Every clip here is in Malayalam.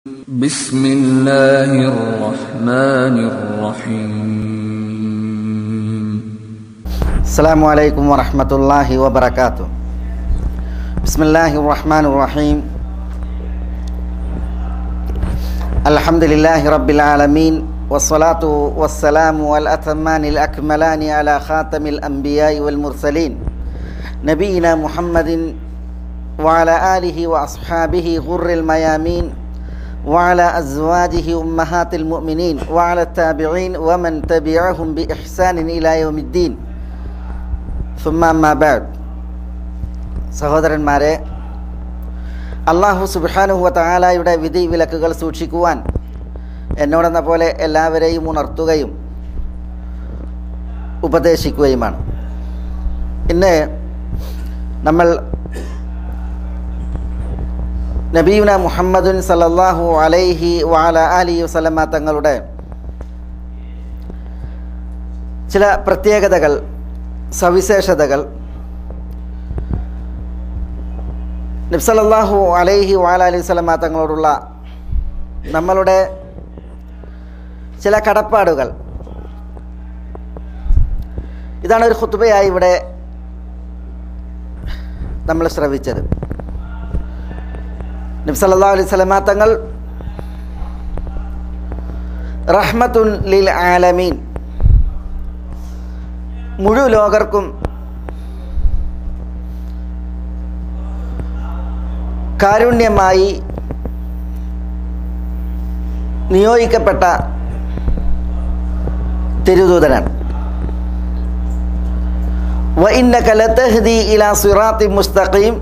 بسم الله الرحمن الرحيم السلام عليكم ورحمة الله وبركاته بسم الله الرحمن الرحيم الحمد لله رب العالمين والصلاة والسلام والأتمان الأكملان على خاتم الأنبياء والمرسلين نبينا محمد وعلى آله وأصحابه غر الميامين وعلى أزواجه أمهات المؤمنين وعلى التابعين ومن تبعهم بإحسان إلى يوم الدين സുമ്മാബാഡ് സഹോദരന്മാരെ അള്ളാഹു സുബാനുഹുവ താലായുടെ വിധി വിലക്കുകൾ സൂക്ഷിക്കുവാൻ എന്നോടെന്ന പോലെ എല്ലാവരെയും ഉണർത്തുകയും ഉപദേശിക്കുകയുമാണ് ഇന്ന് നമ്മൾ നബീന മുഹമ്മദുൻ സല്ലല്ലാഹു അലൈഹി വാല അലി വസല്ലമ തങ്ങളുടെ ചില പ്രത്യേകതകൾ സവിശേഷതകൾ നബ്സലല്ലാഹു അലൈഹി വാല അലൈഹി സ്വലമ തങ്ങളോടുള്ള നമ്മളുടെ ചില കടപ്പാടുകൾ ഇതാണ് ഒരു ഖുത്ബയായി ഇവിടെ നമ്മൾ ശ്രവിച്ചത് നബ്സല്ലാ അലൈഹി സ്വലമ തങ്ങൾ റഹ്മത്തുൻ ലിൽ ആലമീൻ മുഴു ലോകർക്കും കാരുണ്യമായി നിയോഗിക്കപ്പെട്ട തിരുദൂതനാണ് وإنك لتهدي إلى صراط مستقيم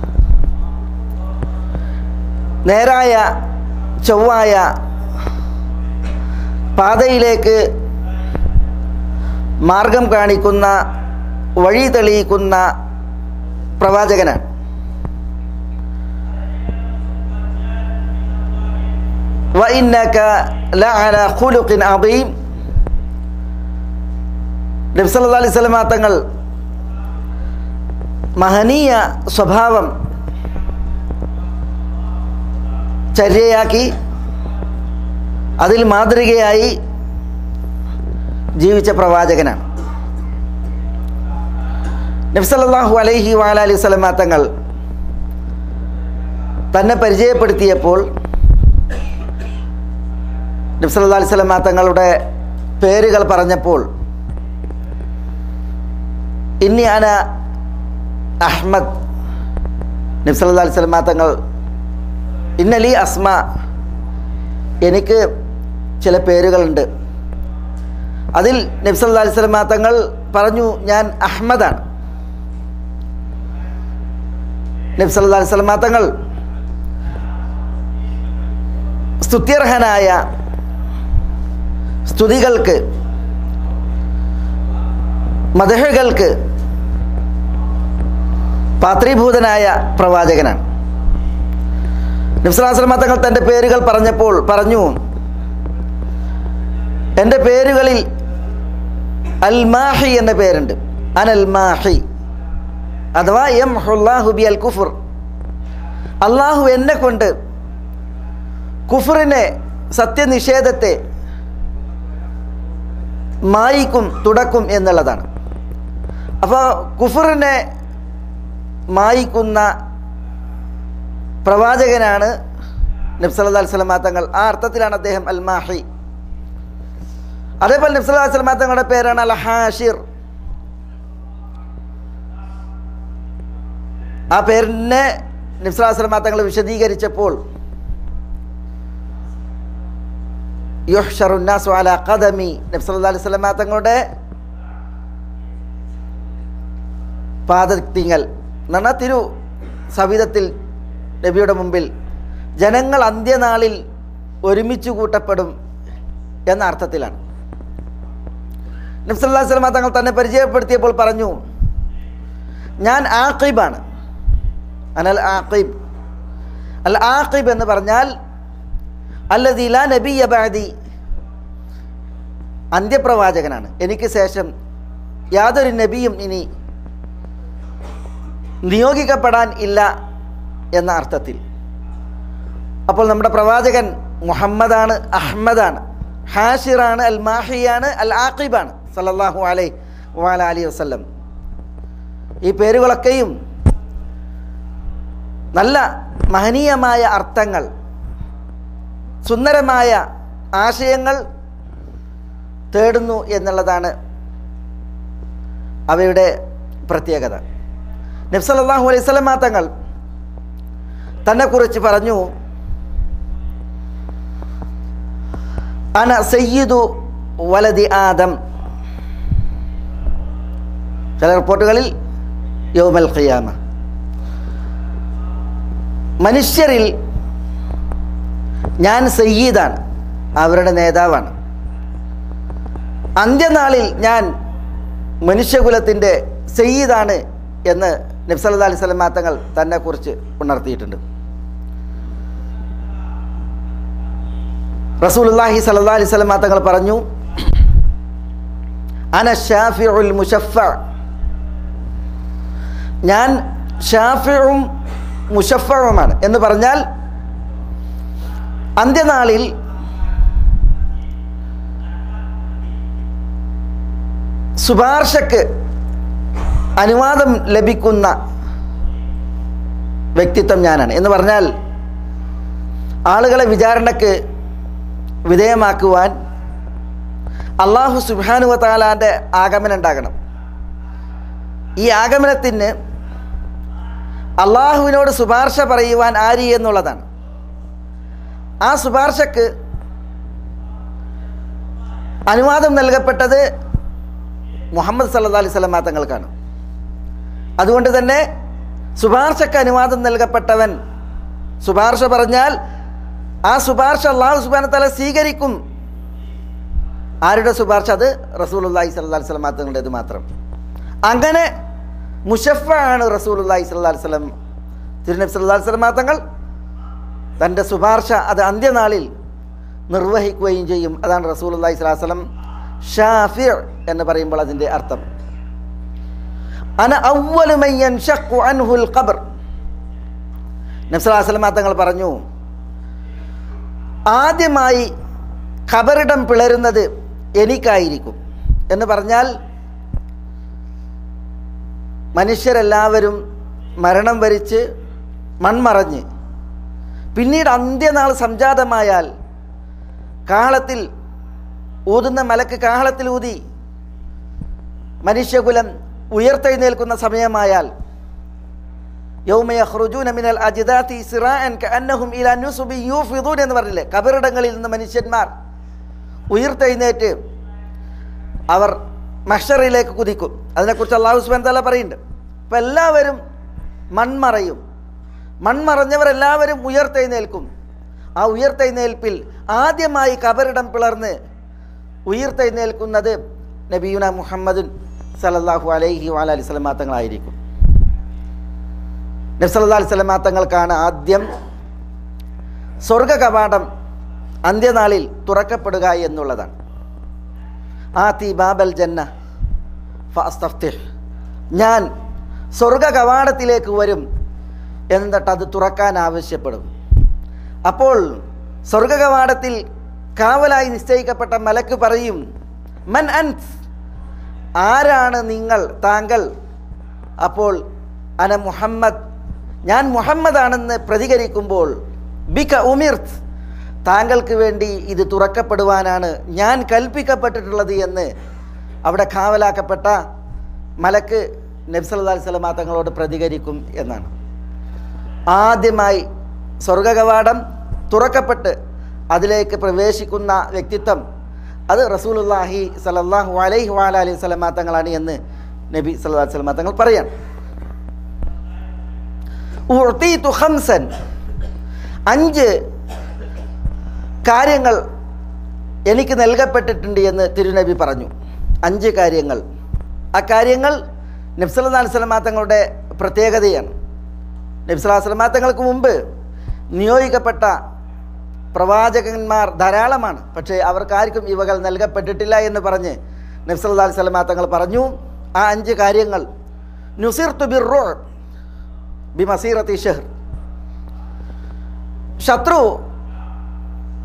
നേരായ ചൊവ്വായ പാതയിലേക്ക് മാർഗം കാണിക്കുന്ന വഴി തെളിയിക്കുന്ന പ്രവാചകനാണ് وإنك لعلى خلق عظيم നബി സല്ലല്ലാഹു അലൈഹി വസല്ലമ തങ്ങൾ മഹനീയ സ്വഭാവം ചര്യയാക്കി അതിൽ മാതൃകയായി ജീവിച്ച പ്രവാചകനാണ് നബ്സല്ലാഹു അലൈഹി വാല അലൈഹി സ്വലമ തങ്ങൾ തന്നെ പരിചയപ്പെടുത്തിയപ്പോൾ നബ്സല്ലാ അലൈഹി സ്വലമ തങ്ങളുടെ പേരുകൾ പറഞ്ഞപ്പോൾ ഇനി അന അഹ്മദ് നബ്സല്ലാ അലൈഹി സ്വലമ തങ്ങൾ ഇന്നലി അസ്മ എനിക്ക് ചില പേരുകളുണ്ട് അതിൽ നബ്സല്ലാ അലൈഹി സ്വലമ തങ്ങൾ പറഞ്ഞു ഞാൻ അഹമ്മദാണ് നബ്സല്ലാ അലൈഹി സ്വലമ തങ്ങൾ സ്തുത്യർഹനായ സ്തുതികൾക്ക് മദഹകൾക്ക് പാത്രീഭൂതനായ പ്രവാചകനാണ് നബ്സലാസ്ലമ തങ്ങൾ തൻ്റെ പേരുകൾ പറഞ്ഞപ്പോൾ പറഞ്ഞു എൻ്റെ പേരുകളിൽ അൽ മാഹി എന്ന പേരുണ്ട് അനൽ മാഹി അഥവാ എം ഹുല്ലാഹു ബി അൽ കുഫുർ അള്ളാഹു എന്നെ കൊണ്ട് കുഫറിനെ സത്യനിഷേധത്തെ മായിക്കും തുടക്കും എന്നുള്ളതാണ് അപ്പോൾ കുഫറിനെ മായിക്കുന്ന പ്രവാചകനാണ് നബ്സല്ലാ സ്വലമാ തങ്ങൾ ആ അർത്ഥത്തിലാണ് അദ്ദേഹം അൽ മാഹി അതേപോലെ നബ്സല്ലാ സ്വലമാ തങ്ങളുടെ പേരാണ് അൽ ഹാഷിർ ആ പേരിനെ നബ്സല്ലാ സ്വലമാ തങ്ങൾ വിശദീകരിച്ചപ്പോൾ യുഹ്ഷറുന്നാസു അല ഖദമി നബ്സല്ലാ അലൈഹി സ്വലമാ തങ്ങളുടെ പാദത്തിങ്ങൽ എന്ന് പറഞ്ഞാൽ തിരു സവിധത്തിൽ നബിയുടെ മുമ്പിൽ ജനങ്ങൾ അന്ത്യനാളിൽ ഒരുമിച്ച് കൂട്ടപ്പെടും എന്ന അർത്ഥത്തിലാണ് നബ്സല്ലാ സ്വലമ തങ്ങൾ തന്നെ പരിചയപ്പെടുത്തിയപ്പോൾ പറഞ്ഞു ഞാൻ ആഖിബാണ് അനൽ ആഖിബ് അൽ ആഖിബ് എന്ന് പറഞ്ഞാൽ അല്ലതി ലാ നബി അബാദി അന്ത്യപ്രവാചകനാണ് എനിക്ക് ശേഷം യാതൊരു നബിയും ഇനി നിയോഗിക്കപ്പെടാൻ ഇല്ല എന്ന അർത്ഥത്തിൽ അപ്പോൾ നമ്മുടെ പ്രവാചകൻ മുഹമ്മദാണ് അഹമ്മദാണ് ഹാഷിറാണ് അൽ മാഹിയാണ് അൽ ആഖിബാണ് സല്ലല്ലാഹു അലൈ വാല അലി വസ്ല്ലം ഈ പേരുകളൊക്കെയും നല്ല മഹനീയമായ അർത്ഥങ്ങൾ സുന്ദരമായ ആശയങ്ങൾ തേടുന്നു എന്നുള്ളതാണ് അവയുടെ പ്രത്യേകത നബ്സല്ലാഹു അലൈഹി സ്വലം തങ്ങൾ തന്നെക്കുറിച്ച് പറഞ്ഞു അന സയ്യിദു വലതി ആദം ചില റിപ്പോർട്ടുകളിൽ യോമൽ ഖിയാമ മനുഷ്യരിൽ ഞാൻ സയ്യീദാണ് അവരുടെ നേതാവാണ് അന്ത്യനാളിൽ ഞാൻ മനുഷ്യകുലത്തിൻ്റെ സയ്യീദാണ് എന്ന് നബ്സല്ലാ അലൈഹി സ്വലം തങ്ങൾ തന്നെക്കുറിച്ച് ഉണർത്തിയിട്ടുണ്ട് റസൂലുല്ലാഹി സല്ലാ അലൈഹി സ്വലം തങ്ങൾ പറഞ്ഞു അന ഷാഫിഉൽ മുഷഫ ഞാൻ ഷാഫിഉം മുഷഫുമാണ് എന്ന് പറഞ്ഞാൽ അന്ത്യനാളിൽ ശുപാർശക്ക് അനുവാദം ലഭിക്കുന്ന വ്യക്തിത്വം ഞാനാണ് എന്ന് പറഞ്ഞാൽ ആളുകളെ വിചാരണക്ക് വിധേയമാക്കുവാൻ അള്ളാഹു സുബാനുവ താലാൻ്റെ ആഗമനം ഉണ്ടാകണം ഈ ആഗമനത്തിന് അള്ളാഹുവിനോട് ശുപാർശ പറയുവാൻ ആരി എന്നുള്ളതാണ് ആ ശുപാർശക്ക് അനുവാദം നൽകപ്പെട്ടത് മുഹമ്മദ് സല്ലാ അലൈഹി സ്വലമാ തങ്ങൾക്കാണ് അതുകൊണ്ട് തന്നെ ശുപാർശക്ക് അനുവാദം നൽകപ്പെട്ടവൻ ശുപാർശ പറഞ്ഞാൽ ആ ശുപാർശ അള്ളാഹു സുബാന തല സ്വീകരിക്കും ആരുടെ ശുപാർശ അത് റസൂലുല്ലാഹി സല്ലാ അലൈഹി സ്വലമാ തങ്ങളുടേത് മാത്രം അങ്ങനെ മുഷഫ ആണ് റസൂലുല്ലാഹി സല്ലാ അലൈഹി സ്വലം തിരുനബി സല്ലാ അലൈഹി സ്വലമാ തങ്ങൾ തൻ്റെ ശുപാർശ അത് അന്ത്യനാളിൽ നിർവഹിക്കുകയും ചെയ്യും അതാണ് റസൂൽ അള്ളഹി സ്വലാസ്ലം ഷാഫിർ എന്ന് പറയുമ്പോൾ അതിൻ്റെ അർത്ഥം അന അവലുമയ്യൻ അൻഹുൽ ഖബർ നബ്സലാസ്ലമ തങ്ങൾ പറഞ്ഞു ആദ്യമായി ഖബറിടം പിളരുന്നത് എനിക്കായിരിക്കും എന്ന് പറഞ്ഞാൽ മനുഷ്യരെല്ലാവരും മരണം വരിച്ച് മൺമറഞ്ഞ് പിന്നീട് അന്ത്യനാൾ സംജാതമായാൽ കാഹളത്തിൽ ഊതുന്ന മലക്ക് കാഹളത്തിൽ ഊതി മനുഷ്യകുലം ഉയർത്തെഴുന്നേൽക്കുന്ന സമയമായാൽ മിനൽ അജിദാത്തി സിറാഅൻ കഅന്നഹും ഇലാ നുസുബി യൂഫിദൂൻ എന്ന് പറഞ്ഞില്ലേ കബറിടങ്ങളിൽ നിന്ന് മനുഷ്യന്മാർ ഉയർത്തെഴുന്നേറ്റ് അവർ മഷറിലേക്ക് കുതിക്കും അതിനെക്കുറിച്ച് അള്ളാഹു സുബാൻ തല പറയുന്നുണ്ട് അപ്പം എല്ലാവരും മൺമറയും മൺമറഞ്ഞവരെല്ലാവരും ഉയർത്തെഴുന്നേൽക്കും ആ ഉയർത്തെഴുന്നേൽപ്പിൽ ആദ്യമായി കബറിടം പിളർന്ന് ഉയർത്തെഴുന്നേൽക്കുന്നത് നബിയുന മുഹമ്മദുൻ സലല്ലാഹു അലൈഹി വാല അലി സ്വലമാത്തങ്ങളായിരിക്കും നബ്സല്ലാ അലി സ്വലമാത്തങ്ങൾക്കാണ് ആദ്യം സ്വർഗ കവാടം അന്ത്യനാളിൽ തുറക്കപ്പെടുക എന്നുള്ളതാണ് ആത്തി ബാബൽ ജന്ന ഫസ്തഫ്തിഹ് ഞാൻ സ്വർഗ കവാടത്തിലേക്ക് വരും എന്നിട്ട് അത് തുറക്കാൻ ആവശ്യപ്പെടും അപ്പോൾ സ്വർഗ കവാടത്തിൽ കാവലായി നിശ്ചയിക്കപ്പെട്ട മലക്ക് പറയും മൻ അൻസ് ആരാണ് നിങ്ങൾ താങ്കൾ അപ്പോൾ അന മുഹമ്മദ് ഞാൻ മുഹമ്മദാണെന്ന് പ്രതികരിക്കുമ്പോൾ ബിക ഉമിർത്ത് താങ്കൾക്ക് വേണ്ടി ഇത് തുറക്കപ്പെടുവാനാണ് ഞാൻ കൽപ്പിക്കപ്പെട്ടിട്ടുള്ളത് എന്ന് അവിടെ കാവലാക്കപ്പെട്ട മലക്ക് നബ്സല്ലാ സ്വലമാ തങ്ങളോട് പ്രതികരിക്കും എന്നാണ് ആദ്യമായി സ്വർഗകവാടം തുറക്കപ്പെട്ട് അതിലേക്ക് പ്രവേശിക്കുന്ന വ്യക്തിത്വം അത് റസൂലുല്ലാഹി സലല്ലാഹു അലൈഹി വാല അലൈഹി സ്വലമാ തങ്ങളാണ് എന്ന് നബി സല്ലാ സ്വലമാ തങ്ങൾ പറയാൻ ഉഅ്തീതു ഖംസൻ അഞ്ച് കാര്യങ്ങൾ എനിക്ക് നൽകപ്പെട്ടിട്ടുണ്ട് എന്ന് തിരുനബി പറഞ്ഞു അഞ്ച് കാര്യങ്ങൾ ആ കാര്യങ്ങൾ നബ്സല്ലാ സ്വലമാ തങ്ങളുടെ പ്രത്യേകതയാണ് നബ്സല്ലാ സ്വലമാ തങ്ങൾക്ക് മുമ്പ് നിയോഗിക്കപ്പെട്ട പ്രവാചകന്മാർ ധാരാളമാണ് പക്ഷേ അവർക്കാർക്കും ഇവകൾ നൽകപ്പെട്ടിട്ടില്ല എന്ന് പറഞ്ഞ് നബ്സല്ലാ സ്വലമാ തങ്ങൾ പറഞ്ഞു ആ അഞ്ച് കാര്യങ്ങൾ നുസിർ തുബിറോ ബി മസീറത്തി ഷെഹർ ശത്രു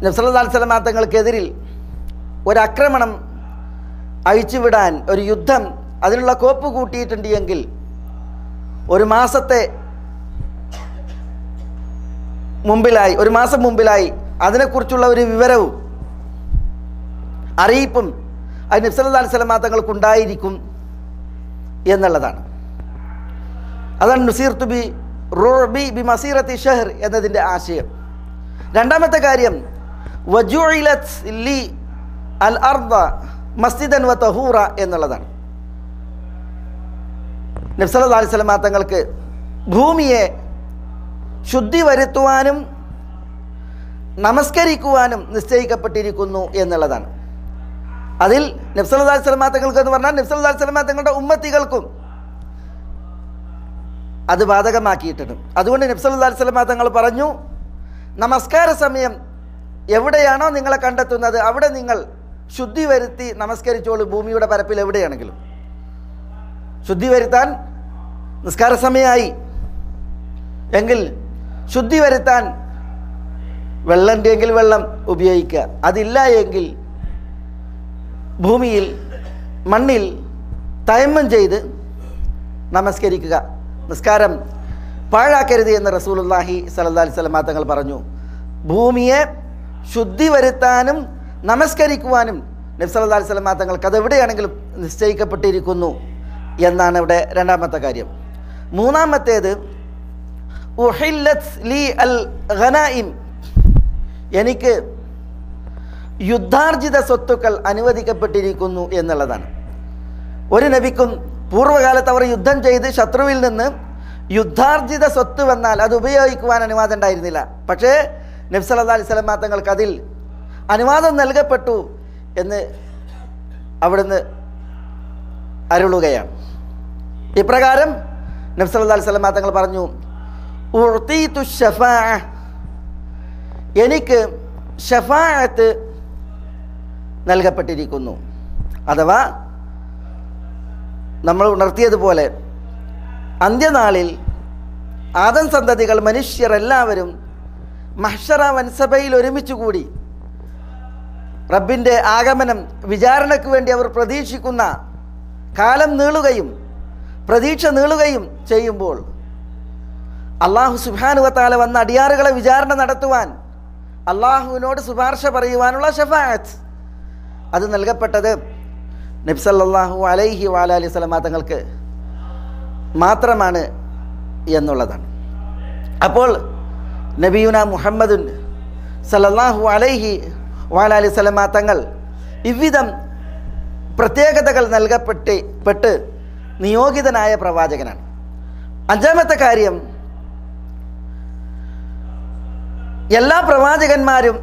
നബ്സല്ലാ സ്വലമാ തങ്ങൾക്കെതിരിൽ ഒരാക്രമണം അഴിച്ചുവിടാൻ ഒരു യുദ്ധം അതിനുള്ള കോപ്പ് കൂട്ടിയിട്ടുണ്ട് എങ്കിൽ ഒരു മാസത്തെ മുമ്പിലായി ഒരു മാസം മുമ്പിലായി അതിനെക്കുറിച്ചുള്ള ഒരു വിവരവും അറിയിപ്പും അത് നബ്സല്ലാ സ്വലമാ തങ്ങൾക്കുണ്ടായിരിക്കും എന്നുള്ളതാണ് അതാണ് നുസീർ തുബി റോബി ബി മസീറത്തി ഷഹർ എന്നതിൻ്റെ ആശയം രണ്ടാമത്തെ കാര്യം വജുഇലത് ലി അൽ അർദ മസ്ജിദൻ വ തഹൂറ എന്നുള്ളതാണ് നബ്സല്ലാ അലൈഹി സ്വലമാ തങ്ങൾക്ക് ഭൂമിയെ ശുദ്ധി വരുത്തുവാനും നമസ്കരിക്കുവാനും നിശ്ചയിക്കപ്പെട്ടിരിക്കുന്നു എന്നുള്ളതാണ് അതിൽ നബ്സല്ലാ അലൈഹി സ്വലമാ തങ്ങൾക്ക് എന്ന് പറഞ്ഞാൽ നബ്സല്ലാ അലൈഹി സ്വലമാ തങ്ങളുടെ ഉമ്മത്തികൾക്കും അത് ബാധകമാക്കിയിട്ടുണ്ട് അതുകൊണ്ട് നബ്സല്ലാ അലൈഹി സ്വലമാ തങ്ങൾ പറഞ്ഞു നമസ്കാര സമയം എവിടെയാണോ നിങ്ങളെ കണ്ടെത്തുന്നത് അവിടെ നിങ്ങൾ ശുദ്ധി വരുത്തി നമസ്കരിച്ചോളൂ ഭൂമിയുടെ പരപ്പിൽ എവിടെയാണെങ്കിലും ശുദ്ധി വരുത്താൻ നിസ്കാര സമയമായി എങ്കിൽ ശുദ്ധി വരുത്താൻ വെള്ളമുണ്ടെങ്കിൽ വെള്ളം ഉപയോഗിക്കുക അതില്ല എങ്കിൽ ഭൂമിയിൽ മണ്ണിൽ തയമ്മം ചെയ്ത് നമസ്കരിക്കുക നിസ്കാരം പാഴാക്കരുത് എന്ന് റസൂലുല്ലാഹി സലഹ് അലൈഹി സ്വലമാ തങ്ങൾ പറഞ്ഞു ഭൂമിയെ ശുദ്ധി വരുത്താനും നമസ്കരിക്കുവാനും നബി സല്ലല്ലാഹു അലൈഹി വസല്ലം തങ്ങൾക്ക് അതെവിടെയാണെങ്കിലും നിശ്ചയിക്കപ്പെട്ടിരിക്കുന്നു എന്നാണ് ഇവിടെ രണ്ടാമത്തെ കാര്യം മൂന്നാമത്തേത് ഉഹില്ലത്ത് ലി അൽ ഖനായിം എനിക്ക് യുദ്ധാർജിത സ്വത്തുക്കൾ അനുവദിക്കപ്പെട്ടിരിക്കുന്നു എന്നുള്ളതാണ് ഒരു നബിക്കും പൂർവ്വകാലത്ത് അവർ യുദ്ധം ചെയ്ത് ശത്രുവിൽ നിന്ന് യുദ്ധാർജിത സ്വത്ത് വന്നാൽ അത് ഉപയോഗിക്കുവാൻ അനുവാദം ഉണ്ടായിരുന്നില്ല പക്ഷേ നബി സല്ലല്ലാഹു അലൈഹി വസല്ലം തങ്ങൾക്ക് അതിൽ അനുവാദം നൽകപ്പെട്ടു എന്ന് അവിടുന്ന് അരുളുകയാണ് ഇപ്രകാരം നബി സല്ലല്ലാഹു അലൈഹി വസല്ലം തങ്ങൾ പറഞ്ഞു ഉഅ്തീതു ശഫാഅ എനിക്ക് ഷഫാഅത്ത് നൽകപ്പെട്ടിരിക്കുന്നു അഥവാ നമ്മൾ ഉണർത്തിയതുപോലെ അന്ത്യനാളിൽ ആദം സന്തതികൾ മനുഷ്യർ എല്ലാവരും മഹ്ഷറ വൻസഭയിൽ ഒരുമിച്ച് കൂടി റബ്ബിൻ്റെ ആഗമനം വിചാരണയ്ക്ക് വേണ്ടി അവർ പ്രതീക്ഷിക്കുന്ന കാലം നീളുകയും പ്രതീക്ഷ നീളുകയും ചെയ്യുമ്പോൾ അള്ളാഹു സുബാനുവത്താല വന്ന അടിയാറുകളെ വിചാരണ നടത്തുവാൻ അള്ളാഹുവിനോട് ശുപാർശ പറയുവാനുള്ള ഷഫായത്ത് അത് നൽകപ്പെട്ടത് നബ്സല്ലാഹു അലൈഹി വാലി സ്വലമാ തങ്ങൾക്ക് മാത്രമാണ് എന്നുള്ളതാണ് അപ്പോൾ നബിയുന മുഹമ്മദുൻ സല്ലല്ലാഹു അലൈഹി വാലി സ്വലമാ തങ്ങൾ ഇவ்விധം പ്രത്യേകതകൾ നൽകപ്പെട്ട് പെട്ട് നിയോഗിതനായ പ്രവാചകനാണ് അഞ്ചാമത്തെ കാര്യം എല്ലാ പ്രവാചകന്മാരും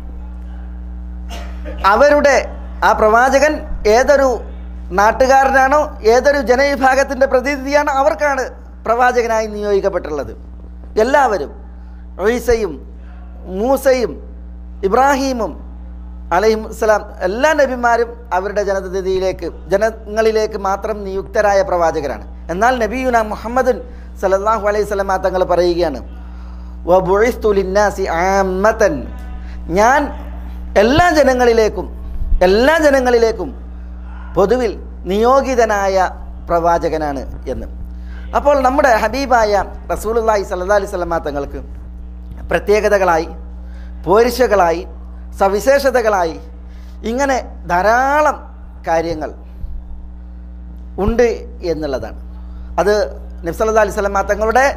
അവരുടെ ആ പ്രവാചകൻ ഏതൊരു നാട്ടുകാരനാണോ ഏതൊരു ജനവിഭാഗത്തിൻ്റെ പ്രതിനിധിയാണോ അവർക്കാണ് പ്രവാചകനായി നിയോഗിക്കപ്പെട്ടുള്ളത് എല്ലാവരും ഈസയും മൂസയും ഇബ്രാഹീമും അലൈഹിം സ്വലാം എല്ലാ നബിമാരും അവരുടെ ജനതയിലേക്ക് ജനങ്ങളിലേക്ക് മാത്രം നിയുക്തരായ പ്രവാചകരാണ് എന്നാൽ നബിയുന മുഹമ്മദുൻ സലല്ലാഹു അലൈഹി സ്വലമ തങ്ങൾ പറയുകയാണ് വബുഇസ്തു ലിന്നാസി ആമ്മതൻ ഞാൻ എല്ലാ ജനങ്ങളിലേക്കും എല്ലാ ജനങ്ങളിലേക്കും പൊതുവിൽ നിയോഗിതനായ പ്രവാചകനാണ് എന്ന് അപ്പോൾ നമ്മുടെ ഹബീബായ റസൂലുള്ളാഹി സല്ലല്ലാഹു അലൈഹി വസല്ലമ തങ്ങൾക്ക് പ്രത്യേകതകളായി പോരിശകളായി സവിശേഷതകളായി ഇങ്ങനെ ധാരാളം കാര്യങ്ങൾ ഉണ്ട് എന്നുള്ളതാണ് അത് നബ്സല്ലാ അലൈഹി സ്വലമ തങ്ങളുടെ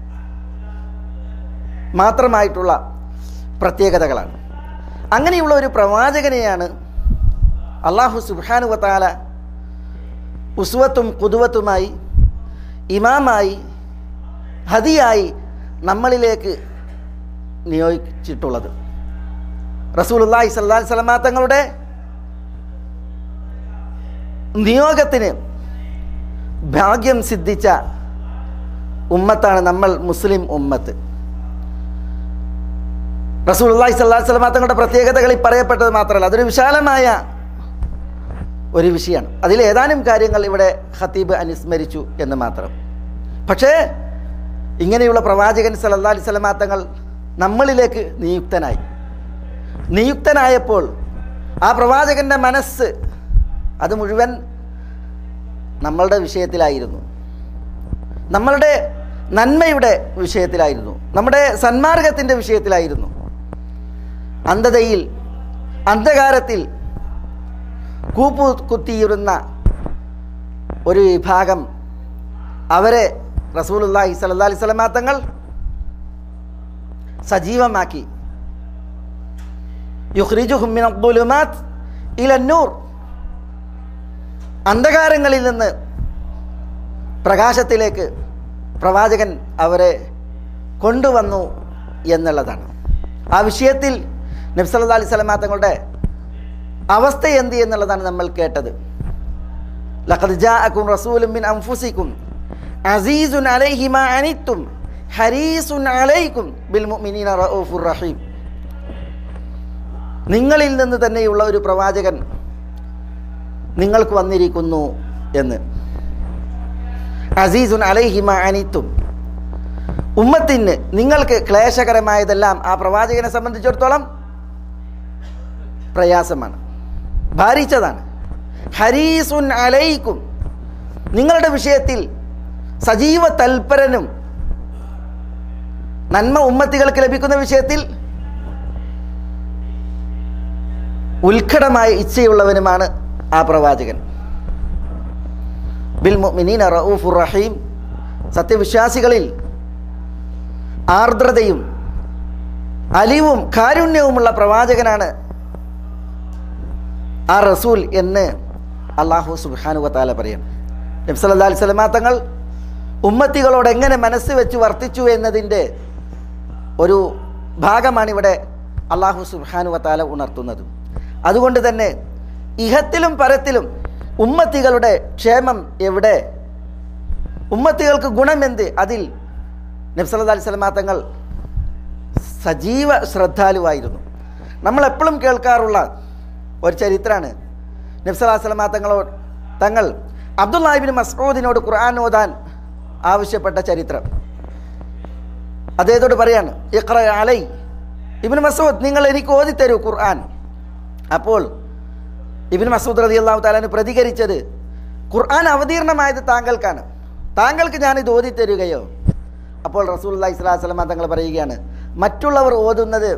മാത്രമായിട്ടുള്ള പ്രത്യേകതകളാണ് അങ്ങനെയുള്ള ഒരു പ്രവാചകനെയാണ് അള്ളാഹു സുബാനുവത്താല ഉസ്വത്തും കുതുവത്തുമായി ഇമാമായി ഹദിയായി നമ്മളിലേക്ക് നിയോഗിച്ചിട്ടുള്ളത് റസൂലുല്ലാഹി സല്ലാഹി സ്വലമാ തങ്ങളുടെ നിയോഗത്തിന് ഭാഗ്യം സിദ്ധിച്ച ഉമ്മത്താണ് നമ്മൾ മുസ്ലിം ഉമ്മത്ത് റസൂലുള്ളാഹി സ്വല്ലല്ലാഹി അലൈഹി വസല്ലം തങ്ങളുടെ പ്രത്യേകതകളിൽ പറയപ്പെട്ടത് മാത്രമല്ല അതൊരു വിശാലമായ ഒരു വിഷയമാണ് അതിൽ ഏതാനും കാര്യങ്ങൾ ഇവിടെ ഖത്തീബ് അനുസ്മരിച്ചു എന്ന് മാത്രം പക്ഷേ ഇങ്ങനെയുള്ള പ്രവാചകൻ സല്ലല്ലാഹി അലൈഹി വസല്ലം തങ്ങൾ നമ്മളിലേക്ക് നിയുക്തനായി നിയുക്തനായപ്പോൾ ആ പ്രവാചകൻ്റെ മനസ്സ് അത് മുഴുവൻ നമ്മളുടെ വിഷയത്തിലായിരുന്നു നമ്മളുടെ നന്മയുടെ വിഷയത്തിലായിരുന്നു നമ്മുടെ സന്മാർഗത്തിൻ്റെ വിഷയത്തിലായിരുന്നു അന്ധതയിൽ അന്ധകാരത്തിൽ കൂപ്പു കുത്തിയിരുന്ന ഒരു വിഭാഗം അവരെ റസൂലുല്ലാഹി സല്ലല്ലാഹി അലൈഹി വസല്ലമ തങ്ങൾ സജീവമാക്കി യുഖ്രിജുഹും മിന ദുലുമാത് ഇല നൂർ അന്ധകാരങ്ങളിൽ നിന്ന് പ്രകാശത്തിലേക്ക് പ്രവാചകൻ അവരെ കൊണ്ടുവന്നു എന്നുള്ളതാണ് ആ വിഷയത്തിൽ നബ്സല്ലാ അലൈഹി സ്വലമാ തങ്ങളുടെ അവസ്ഥ എന്ത് എന്നുള്ളതാണ് നമ്മൾ കേട്ടത് ലഖദ് ജാഅക്കും റസൂലും മിൻ അൻഫുസിക്കും അസീസുൻ അലൈഹി മാ അനിത്തും ഹരീസുൻ അലൈക്കും ബിൽ മുഅ്മിനീന റഊഫുർ റഹീം നിങ്ങളിൽ നിന്ന് തന്നെയുള്ള ഒരു പ്രവാചകൻ നിങ്ങൾക്ക് വന്നിരിക്കുന്നു എന്ന് അസീസുൻ അലൈഹി മാ അനിത്തും ഉമ്മത്തിന് നിങ്ങൾക്ക് ക്ലേശകരമായതെല്ലാം ആ പ്രവാചകനെ സംബന്ധിച്ചിടത്തോളം പ്രയാസമാണ് ഭാരിച്ചതാണ് ഹരീസുൻ അലൈക്കും നിങ്ങളുടെ വിഷയത്തിൽ സജീവ തൽപരനും നന്മ ഉമ്മത്തികൾക്ക് ലഭിക്കുന്ന വിഷയത്തിൽ ഉത്കടമായ ഇച്ഛയുള്ളവനുമാണ് ആ പ്രവാചകൻ ബിൽ മുഅ്മിനീന റഊഫുർ റഹീം സത്യവിശ്വാസികളിൽ ആർദ്രതയും അലിവും കാരുണ്യവുമുള്ള പ്രവാചകനാണ് ആ റസൂൽ എന്ന് അള്ളാഹു സുബാനു വത്താല പറയണം നബ്സല്ലാ അലൈഹി സ്വലമാ തങ്ങൾ ഉമ്മത്തികളോട് എങ്ങനെ മനസ്സ് വെച്ച് വർത്തിച്ചു എന്നതിൻ്റെ ഒരു ഭാഗമാണ് ഇവിടെ അള്ളാഹു സുബാനു വത്താല ഉണർത്തുന്നത് അതുകൊണ്ട് തന്നെ ഇഹത്തിലും പരത്തിലും ഉമ്മത്തികളുടെ ക്ഷേമം എവിടെ ഉമ്മത്തികൾക്ക് ഗുണമെന്ത് അതിൽ നബ്സല്ലാ അലൈഹി സ്വലമാ തങ്ങൾ സജീവ ശ്രദ്ധാലുവായിരുന്നു നമ്മൾ എപ്പോഴും കേൾക്കാറുള്ള ഒരു ചരിത്രമാണ് നബ്സലാ സ്വലമാ തങ്ങളോട് തങ്ങൾ അബ്ദുല്ലാഹിബിൻ മസ്ഊദിനോട് ഖുർആൻ ഓതാൻ ആവശ്യപ്പെട്ട ചരിത്രം അദ്ദേഹത്തോട് പറയാണ് ഇഖ്റ അലൈ ഇബിൻ മസൂദ് നിങ്ങൾ എനിക്ക് ഓതിത്തരൂ ഖുർആൻ അപ്പോൾ ഇബിൻ മസൂദ് റതി അള്ളാഹു താലാന് പ്രതികരിച്ചത് ഖുർആൻ അവതീർണമായത് താങ്കൾക്കാണ് താങ്കൾക്ക് ഞാനിത് ഓതിത്തരുകയോ അപ്പോൾ റസൂൽ അള്ളഹി സ്വലാഹു വസ്ലമ തങ്ങൾ പറയുകയാണ് മറ്റുള്ളവർ ഓതുന്നത്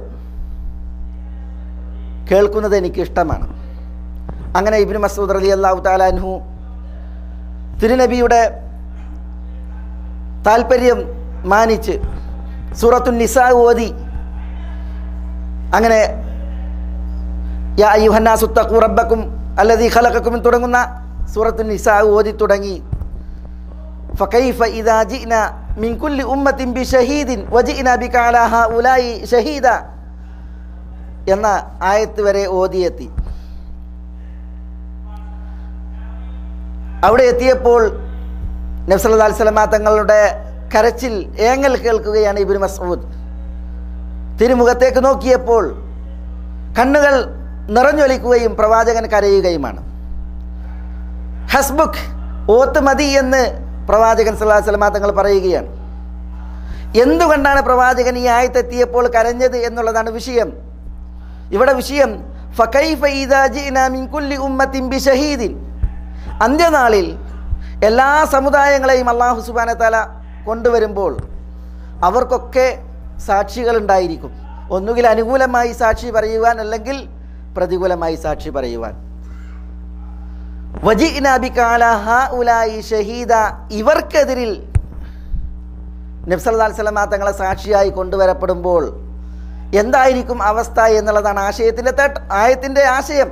കേൾക്കുന്നത് എനിക്ക് ഇഷ്ടമാണ് അങ്ങനെ ഇബിൻ മസൂദ് അലി അള്ളാഹു താലാൻഹു തിരുനബിയുടെ താല്പര്യം മാനിച്ച് സൂറത്തു നിസാ ഓതി അങ്ങനെ യാ യുഹന്നാസുത്തഖു റബ്ബക്കും അല്ലദീ ഖലഖക്കും എന്ന് തുടങ്ങുന്ന സൂറത്തു നിസാ ഓതി തുടങ്ങി فكيف إذا جئنا من كل أمة بشهيد وجئنا بك على هؤلاء شهيدا എന്ന ആയത്ത് വരെ ഓതിയെത്തി അവിടെ എത്തിയപ്പോൾ നബ്സല്ലാ അലിസ്ലമ തങ്ങളുടെ കരച്ചിൽ ഏങ്ങൽ കേൾക്കുകയാണ് ഇബിൻ മസൂദ് തിരുമുഖത്തേക്ക് നോക്കിയപ്പോൾ കണ്ണുകൾ നിറഞ്ഞൊലിക്കുകയും പ്രവാചകൻ കരയുകയുമാണ് ഹസ്ബുഖ് ഓത്ത് മതി എന്ന് പ്രവാചകൻ സല്ലാ സ്വലമ തങ്ങൾ പറയുകയാണ് എന്തുകൊണ്ടാണ് പ്രവാചകൻ ഈ ആയത്തെത്തിയപ്പോൾ കരഞ്ഞത് എന്നുള്ളതാണ് വിഷയം ഇവിടെ വിഷയം ഫകൈഫ ഇദാ ജിഅ്നാ മിൻ കുല്ലി ഉമ്മത്തിൻ ബിശഹീദിൻ അന്ത്യനാളിൽ എല്ലാ സമുദായങ്ങളെയും അള്ളാഹു സുബാന തല കൊണ്ടുവരുമ്പോൾ അവർക്കൊക്കെ സാക്ഷികൾ ഉണ്ടായിരിക്കും ഒന്നുകിൽ അനുകൂലമായി സാക്ഷി പറയുവാൻ അല്ലെങ്കിൽ പ്രതികൂലമായി സാക്ഷി പറയുവാൻ വജിഅ്നാ ബിക അലാ ഹഉലായി ഷഹീദ ഇവർക്കെതിരിൽ നബ്സല്ലാ സ്വലമ തങ്ങളെ സാക്ഷിയായി കൊണ്ടുവരപ്പെടുമ്പോൾ എന്തായിരിക്കും അവസ്ഥ എന്നുള്ളതാണ് ആശയത്തിൻ്റെ തട്ട് ആയത്തിൻ്റെ ആശയം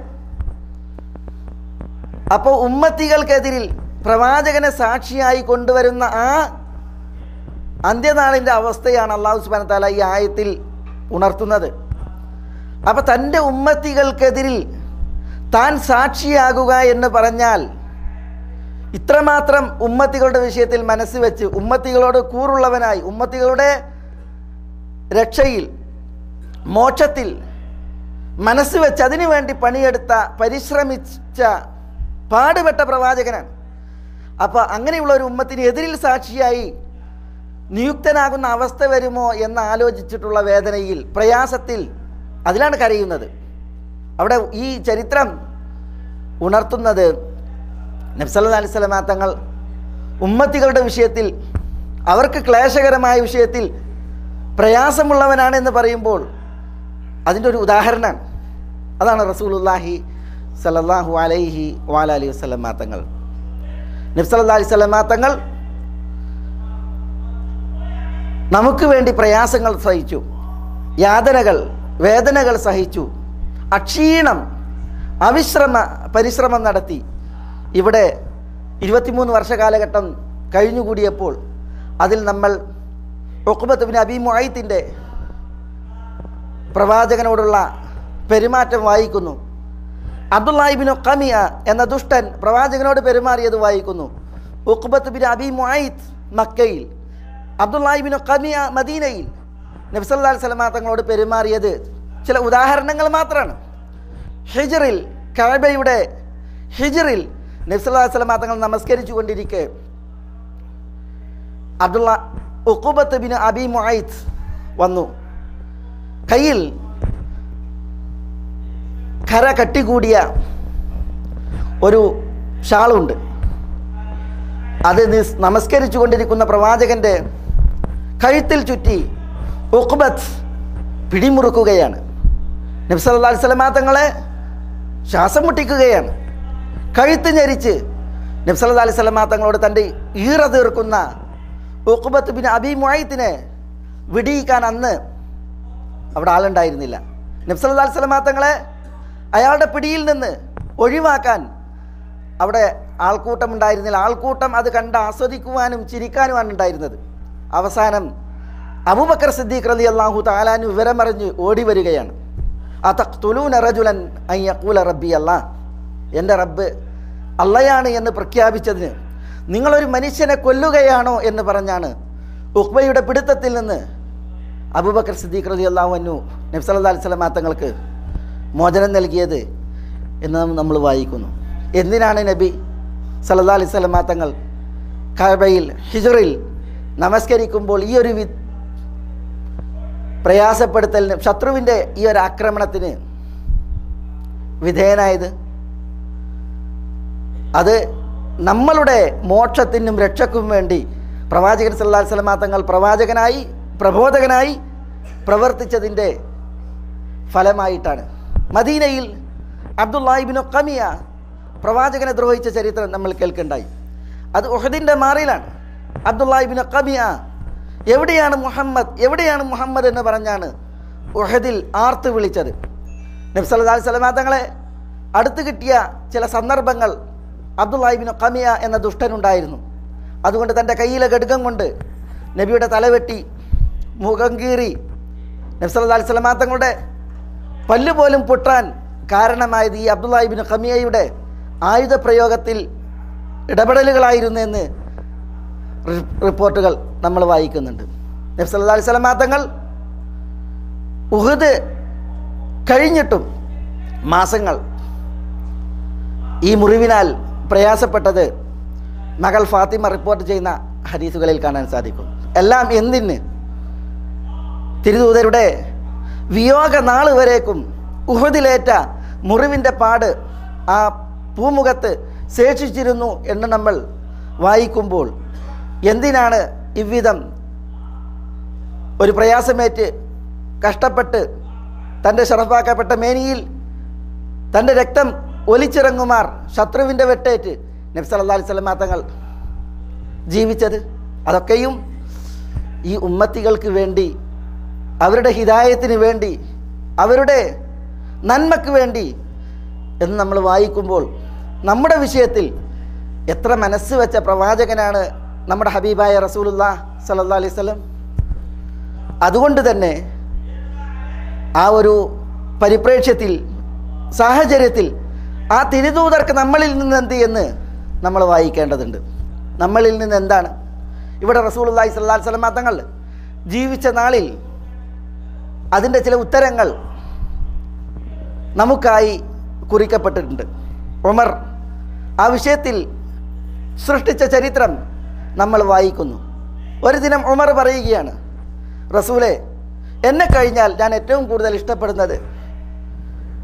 അപ്പോൾ ഉമ്മത്തികൾക്കെതിരിൽ പ്രവാചകനെ സാക്ഷിയായി കൊണ്ടുവരുന്ന ആ അന്ത്യനാളിൻ്റെ അവസ്ഥയാണ് അള്ളാഹു സുബാന താല ഈ ആയത്തിൽ ഉണർത്തുന്നത് അപ്പം തൻ്റെ ഉമ്മത്തികൾക്കെതിരിൽ താൻ സാക്ഷിയാകുക എന്ന് പറഞ്ഞാൽ ഇത്രമാത്രം ഉമ്മത്തികളുടെ വിഷയത്തിൽ മനസ്സ് വെച്ച് ഉമ്മത്തികളോട് കൂറുള്ളവനായി ഉമ്മത്തികളുടെ രക്ഷയിൽ മോക്ഷത്തിൽ മനസ്സ് വെച്ച് അതിനു വേണ്ടി പണിയെടുത്ത പരിശ്രമിച്ച പാടുപെട്ട പ്രവാചകനാണ് അപ്പോൾ അങ്ങനെയുള്ള ഒരു ഉമ്മത്തിന് എതിരിൽ സാക്ഷിയായി നിയുക്തനാകുന്ന അവസ്ഥ വരുമോ എന്ന് ആലോചിച്ചിട്ടുള്ള വേദനയിൽ പ്രയാസത്തിൽ അതിലാണ് കരയുന്നത് അവിടെ ഈ ചരിത്രം ഉണർത്തുന്നത് നബ്സല്ലാ അലൈഹി സ്വലമാ തങ്ങൾ ഉമ്മത്തികളുടെ വിഷയത്തിൽ അവർക്ക് ക്ലേശകരമായ വിഷയത്തിൽ പ്രയാസമുള്ളവനാണ് എന്ന് പറയുമ്പോൾ അതിൻ്റെ ഒരു ഉദാഹരണമാണ് അതാണ് റസൂലുല്ലാഹി സല്ലല്ലാഹു അലൈഹി വാല അലൈഹി വസ്ലമാ തങ്ങൾ നബ്സല്ലാ അലൈഹി സ്വലമാ തങ്ങൾ നമുക്ക് വേണ്ടി പ്രയാസങ്ങൾ സഹിച്ചു യാതനകൾ വേദനകൾ സഹിച്ചു അക്ഷീണം അവിശ്രമ പരിശ്രമം നടത്തി ഇവിടെ ഇരുപത്തിമൂന്ന് വർഷകാലഘട്ടം കഴിഞ്ഞുകൂടിയപ്പോൾ അതിൽ നമ്മൾ ഒക്കുബത്ത് ബിൻ അബി മുഅയ്ത്തിൻ്റെ പ്രവാചകനോടുള്ള പെരുമാറ്റം വായിക്കുന്നു അബ്ദുല്ലാഹിബിനു കമിയ എന്ന ദുഷ്ടൻ പ്രവാചകനോട് പെരുമാറിയത് വായിക്കുന്നു ഉഖ്ബത്ത് ബിൻ അബി മുഅയ്ത്ത് മക്കയിൽ അബ്ദുല്ലാഹിബിനു കമിയ മദീനയിൽ നബ്സല്ലാ സ്വലമാ തങ്ങളോട് പെരുമാറിയത് ചില ഉദാഹരണങ്ങൾ മാത്രമാണ് ഹിജറിൽ കഅബയുടെ ഹിജറിൽ നബ്സല്ലാ സ്വലമാ തങ്ങൾ നമസ്കരിച്ചു കൊണ്ടിരിക്കെ Abdullah Uqbah bin Abi Muayt വന്നു കയ്യിൽ കര കട്ടികൂടിയ ഒരു ഷാളുണ്ട് അത് നിസ് നമസ്കരിച്ചു കൊണ്ടിരിക്കുന്ന പ്രവാചകന്റെ കഴുത്തിൽ ചുറ്റി ഉഖ്ബത്ത് പിടിമുറുക്കുകയാണ് നബ്സല്ലാ അലിസ്ലമാ തങ്ങളെ ശ്വാസം മുട്ടിക്കുകയാണ് കഴുത്ത് ഞെരിച്ച് നബ്സല്ലാ അലൈഹി സ്വലമാ തങ്ങളോട് തൻ്റെ ഈറ തീർക്കുന്ന ഉഖ്ബത്ത് ബിൻ അബി മുഅയ്ത്തിനെ വിടിയിക്കാൻ അന്ന് അവിടെ ആളുണ്ടായിരുന്നില്ല നബ്സല്ലാ അലൈഹി സ്വലമാ തങ്ങളെ അയാളുടെ പിടിയിൽ നിന്ന് ഒഴിവാക്കാൻ അവിടെ ആൾക്കൂട്ടം ഉണ്ടായിരുന്നില്ല ആൾക്കൂട്ടം അത് കണ്ട് ആസ്വദിക്കുവാനും ചിരിക്കാനുമാണ് ഉണ്ടായിരുന്നത് അവസാനം അബൂബക്കർ സിദ്ദീഖ് റലി അള്ളാഹു താലാനു വിവരമറിഞ്ഞ് ഓടി വരികയാണ് അതഖ്തുലൂന റജുലൻ അയ്യക്കൂല റബ്ബി അല്ലാ എൻ്റെ റബ്ബ് അള്ളയാണ് എന്ന് പ്രഖ്യാപിച്ചതിന് നിങ്ങളൊരു മനുഷ്യനെ കൊല്ലുകയാണോ എന്ന് പറഞ്ഞാണ് ഉഖ്ബയുടെ പിടുത്തത്തിൽ നിന്ന് അബൂബക്കർ സിദ്ദീഖ് റലി അള്ളാഹു അന്നു നബ്സല്ലാ അലൈഹി സ്വലമാ തങ്ങൾക്ക് മോചനം നൽകിയത് എന്ന് നമ്മൾ വായിക്കുന്നു എന്തിനാണ് നബി സല്ലല്ലാഹു അലൈഹി സ്വലമാ തങ്ങൾ കഅബയിൽ ഹിജറിൽ നമസ്കരിക്കുമ്പോൾ ഈ ഒരു വി പ്രയാസപ്പെടുത്തലിന് ശത്രുവിൻ്റെ ഈ ഒരു ആക്രമണത്തിന് വിധേയനായത് അത് നമ്മളുടെ മോക്ഷത്തിനും രക്ഷക്കും വേണ്ടി പ്രവാചകൻ സല്ലല്ലാഹു അലൈഹി വസല്ലമ തങ്ങൾ പ്രവാചകനായി പ്രബോധകനായി പ്രവർത്തിച്ചതിൻ്റെ ഫലമായിട്ടാണ് മദീനയിൽ അബ്ദുല്ലാഹിബിനു കമിയ പ്രവാചകനെ ദ്രോഹിച്ച ചരിത്രം നമ്മൾ കേൾക്കുണ്ടായി അത് ഉഹദിൻ്റെ മാറിയിലാണ് അബ്ദുല്ലാഹിബിനു കമിയ എവിടെയാണ് മുഹമ്മദ് എവിടെയാണ് മുഹമ്മദ് എന്ന് പറഞ്ഞാണ് ഉഹദിൽ ആർത്ത് വിളിച്ചത് നബ്സല്ലാ സ്വലമാ തങ്ങളെ അടുത്ത് കിട്ടിയ ചില സന്ദർഭങ്ങൾ അബ്ദുല്ലാഹിബിനു കമിയ എന്ന ദുഷ്ടനുണ്ടായിരുന്നു അതുകൊണ്ട് തൻ്റെ കയ്യിലെ ഘടകം കൊണ്ട് നബിയുടെ തലവെട്ടി മുഖം കീറി നബ്സല്ലാ സ്വലമാ തങ്ങളുടെ പല്ല് പോലും പൊട്ടാൻ കാരണമായത് ഈ അബ്ദുല്ലാഹിബിൻ ഖമിയയുടെ ആയുധ പ്രയോഗത്തിൽ ഇടപെടലുകളായിരുന്നു എന്ന് റി- റിപ്പോർട്ടുകൾ നമ്മൾ വായിക്കുന്നുണ്ട് നബ്സല്ലാ അലൈഹി സ്വലമാ തങ്ങൾ ഉഹദ് കഴിഞ്ഞിട്ടും മാസങ്ങൾ ഈ മുറിവിനാൽ പ്രയാസപ്പെട്ടത് മകൾ ഫാത്തിമ റിപ്പോർട്ട് ചെയ്യുന്ന ഹദീസുകളിൽ കാണാൻ സാധിക്കും എല്ലാം എന്തിന് തിരുദൂതരുടെ വിയോഗ നാൾ വരേക്കും ഉഹദിലേറ്റ മുറിവിൻ്റെ പാട് ആ പൂമുഖത്ത് ശേഷിച്ചിരുന്നു എന്ന് നമ്മൾ വായിക്കുമ്പോൾ എന്തിനാണ് ഇவ்விധം ഒരു പ്രയാസമേറ്റ് കഷ്ടപ്പെട്ട് തൻ്റെ ഷറഫാക്കപ്പെട്ട മേനിയിൽ തൻ്റെ രക്തം ഒലിച്ചിറങ്ങുമാർ ശത്രുവിൻ്റെ വെട്ടേറ്റ് നബ്സല്ലാ അലൈഹി സ്വലമാ തങ്ങൾ ജീവിച്ചത് അതൊക്കെയും ഈ ഉമ്മത്തികൾക്ക് വേണ്ടി അവരുടെ ഹിതായത്തിന് വേണ്ടി അവരുടെ നന്മയ്ക്ക് വേണ്ടി എന്ന് നമ്മൾ വായിക്കുമ്പോൾ നമ്മുടെ വിഷയത്തിൽ എത്ര മനസ്സ് വെച്ച പ്രവാചകനാണ് നമ്മുടെ ഹബീബായ റസൂലുല്ലാ സല്ലല്ലാഹു അലൈഹി വസല്ലം അതുകൊണ്ട് തന്നെ ആ ഒരു പരിപ്രേക്ഷ്യത്തിൽ സാഹചര്യത്തിൽ ആ തിരുദൂതർക്ക് നമ്മളിൽ നിന്ന് എന്ത് എന്ന് നമ്മൾ വായിക്കേണ്ടതുണ്ട് നമ്മളിൽ നിന്ന് എന്താണ് ഇവിടെ റസൂലുള്ളാഹി സ്വല്ലല്ലാഹു അലൈഹി വസല്ലം തങ്ങൾ ജീവിച്ച നാളിൽ അതിൻ്റെ ചില ഉത്തരങ്ങൾ നമുക്കായി കുറിക്കപ്പെട്ടിട്ടുണ്ട് ഉമർ ആ വിഷയത്തിൽ സൃഷ്ടിച്ച ചരിത്രം നമ്മൾ വായിക്കുന്നു ഒരു ദിനം ഉമർ പറയുകയാണ് റസൂലെ എന്നെ കഴിഞ്ഞാൽ ഞാൻ ഏറ്റവും കൂടുതൽ ഇഷ്ടപ്പെടുന്നത്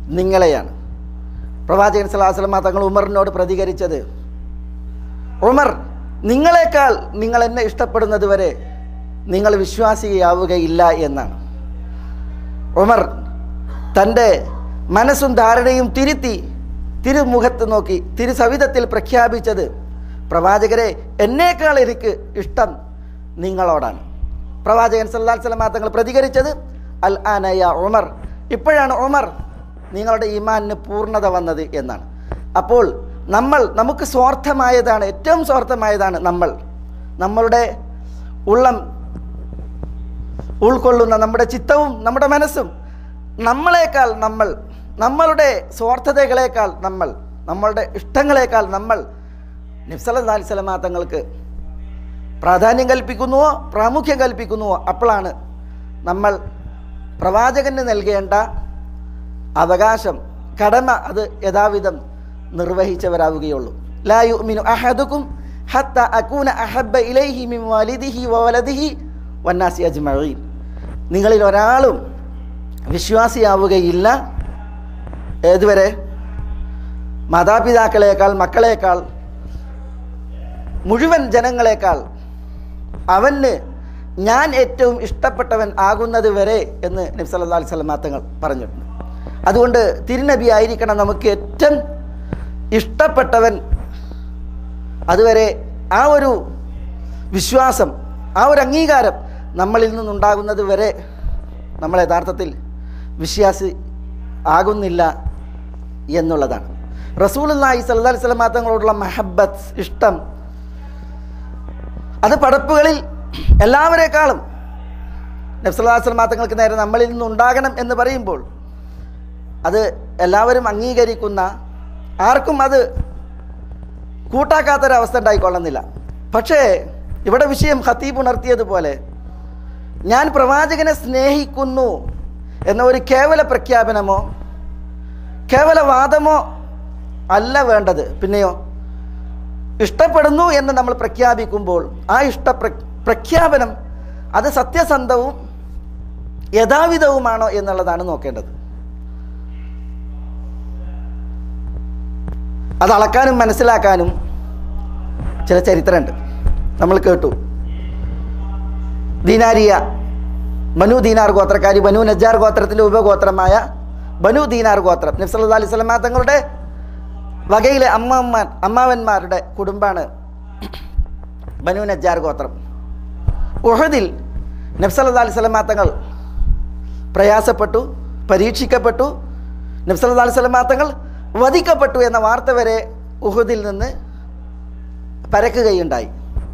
നിങ്ങളെയാണ് പ്രവാചകൻ സലാഹുലമ തങ്ങൾ ഉമറിനോട് പ്രതികരിച്ചത് ഉമർ നിങ്ങളെക്കാൾ നിങ്ങൾ എന്നെ ഇഷ്ടപ്പെടുന്നത് വരെ നിങ്ങൾ വിശ്വാസിയാവുകയില്ല എന്നാണ് ഉമർ തൻ്റെ മനസ്സും ധാരണയും തിരുത്തി തിരുമുഖത്ത് നോക്കി തിരുസവിധത്തിൽ പ്രഖ്യാപിച്ചത് പ്രവാചകരെ എന്നേക്കാൾ എനിക്ക് ഇഷ്ടം നിങ്ങളോടാണ് പ്രവാചകൻ സല്ലാൽ സ്വലമാ തങ്ങൾ പ്രതികരിച്ചത് അൽ ആനയ ഉമർ ഇപ്പോഴാണ് ഉമർ നിങ്ങളുടെ ഈമാനിന് പൂർണ്ണത വന്നത് എന്നാണ് അപ്പോൾ നമ്മൾ നമുക്ക് സ്വാർത്ഥമായതാണ് ഏറ്റവും സ്വാർത്ഥമായതാണ് നമ്മൾ നമ്മളുടെ ഉള്ളം ഉൾക്കൊള്ളുന്ന നമ്മുടെ ചിത്തവും നമ്മുടെ മനസ്സും നമ്മളെക്കാൾ നമ്മൾ നമ്മളുടെ സ്വാർത്ഥതകളേക്കാൾ നമ്മൾ നമ്മളുടെ ഇഷ്ടങ്ങളെക്കാൾ നമ്മൾ നബ്സല്ലാ സ്വലമാ തങ്ങൾക്ക് പ്രാധാന്യം കൽപ്പിക്കുന്നുവോ പ്രാമുഖ്യം കൽപ്പിക്കുന്നുവോ അപ്പോഴാണ് നമ്മൾ പ്രവാചകന് നൽകേണ്ട അവകാശം കടമ അത് യഥാവിധം നിർവഹിച്ചവരാവുകയുള്ളൂ ലാ യുഅ്മിനു അഹദുക്കും ഹത്ത അകൂന അഹബ്ബ ഇലൈഹി മിൻ വാലിദിഹി വവലദിഹി വന്നാസി അജ്മഈൻ നിങ്ങളിൽ ഒരാളും വിശ്വാസിയാവുകയില്ല ഏതുവരെ മാതാപിതാക്കളേക്കാൾ മക്കളേക്കാൾ മുഴുവൻ ജനങ്ങളെക്കാൾ അവന് ഞാൻ ഏറ്റവും ഇഷ്ടപ്പെട്ടവൻ ആകുന്നത് വരെ എന്ന് നബ്സല്ലാ അലൈഹി സ്വലമാ തങ്ങൾ പറഞ്ഞിട്ടുണ്ട് അതുകൊണ്ട് തിരുനബി ആയിരിക്കണം നമുക്ക് ഏറ്റവും ഇഷ്ടപ്പെട്ടവൻ അതുവരെ ആ ഒരു വിശ്വാസം ആ ഒരു അംഗീകാരം നമ്മളിൽ നിന്നുണ്ടാകുന്നത് വരെ നമ്മൾ യഥാർത്ഥത്തിൽ വിശ്വാസി ആകുന്നില്ല എന്നുള്ളതാണ് റസൂലുല്ലാഹി സല്ലല്ലാഹി അലൈഹി വസല്ലം തങ്ങളോടുള്ള മഹബത്ത് ഇഷ്ടം അത് പടപ്പുകളിൽ എല്ലാവരെക്കാളും നബ്സല്ലാസ്ലം തങ്ങൾക്ക് നേരെ നമ്മളിൽ നിന്നുണ്ടാകണം എന്ന് പറയുമ്പോൾ അത് എല്ലാവരും അംഗീകരിക്കുന്ന ആർക്കും അത് കൂട്ടാക്കാത്തൊരവസ്ഥ ഉണ്ടായിക്കൊള്ളുന്നില്ല പക്ഷേ ഇവിടെ വിഷയം ഖത്തീബ് ഉണർത്തിയതുപോലെ ഞാൻ പ്രവാചകനെ സ്നേഹിക്കുന്നു എന്ന ഒരു കേവല പ്രഖ്യാപനമോ കേവല വാദമോ അല്ല വേണ്ടത് പിന്നെയോ ഇഷ്ടപ്പെടുന്നു എന്ന് നമ്മൾ പ്രഖ്യാപിക്കുമ്പോൾ ആ ഇഷ്ട പ്രഖ്യാപനം അത് സത്യസന്ധവും യഥാവിധവുമാണോ എന്നുള്ളതാണ് നോക്കേണ്ടത് അത് അളക്കാനും മനസ്സിലാക്കാനും ചില ചരിത്രമുണ്ട് നമ്മൾ കേട്ടു ദീനാരിയ ബനു ദീനാർ ഗോത്രക്കാരി ബനു നജാർ ഗോത്രത്തിലെ ഉപഗോത്രമായ ബനു ദീനാർ ഗോത്രം നബ്സല്ലാ അലൈഹി സ്വലമ തങ്ങളുടെ വകയിലെ അമ്മമാർ അമ്മാവന്മാരുടെ കുടുംബാണ് ബനു നജാർ ഗോത്രം ഉഹദിൽ നബ്സല്ലാ അലൈഹി സ്വലമ തങ്ങൾ പ്രയാസപ്പെട്ടു പരീക്ഷിക്കപ്പെട്ടു നബ്സല്ലാ അലൈഹി സ്വലമ തങ്ങൾ വധിക്കപ്പെട്ടു എന്ന വാർത്ത വരെ ഉഹദിൽ നിന്ന് പരക്കുകയുണ്ടായി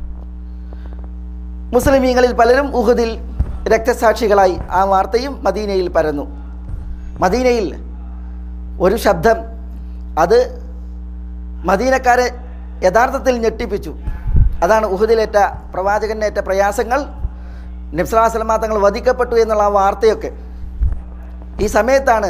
മുസ്ലിമീങ്ങളിൽ പലരും ഉഹദിൽ രക്തസാക്ഷികളായി ആ വാർത്തയും മദീനയിൽ പരന്നു മദീനയിൽ ഒരു ശബ്ദം അത് മദീനക്കാരെ യഥാർത്ഥത്തിൽ ഞെട്ടിപ്പിച്ചു അതാണ് ഉഹുദിലേറ്റ പ്രവാചകനേറ്റ പ്രയാസങ്ങൾ നബ്സലാസ്ലമ തങ്ങൾ വധിക്കപ്പെട്ടു എന്നുള്ള ആ വാർത്തയൊക്കെ ഈ സമയത്താണ്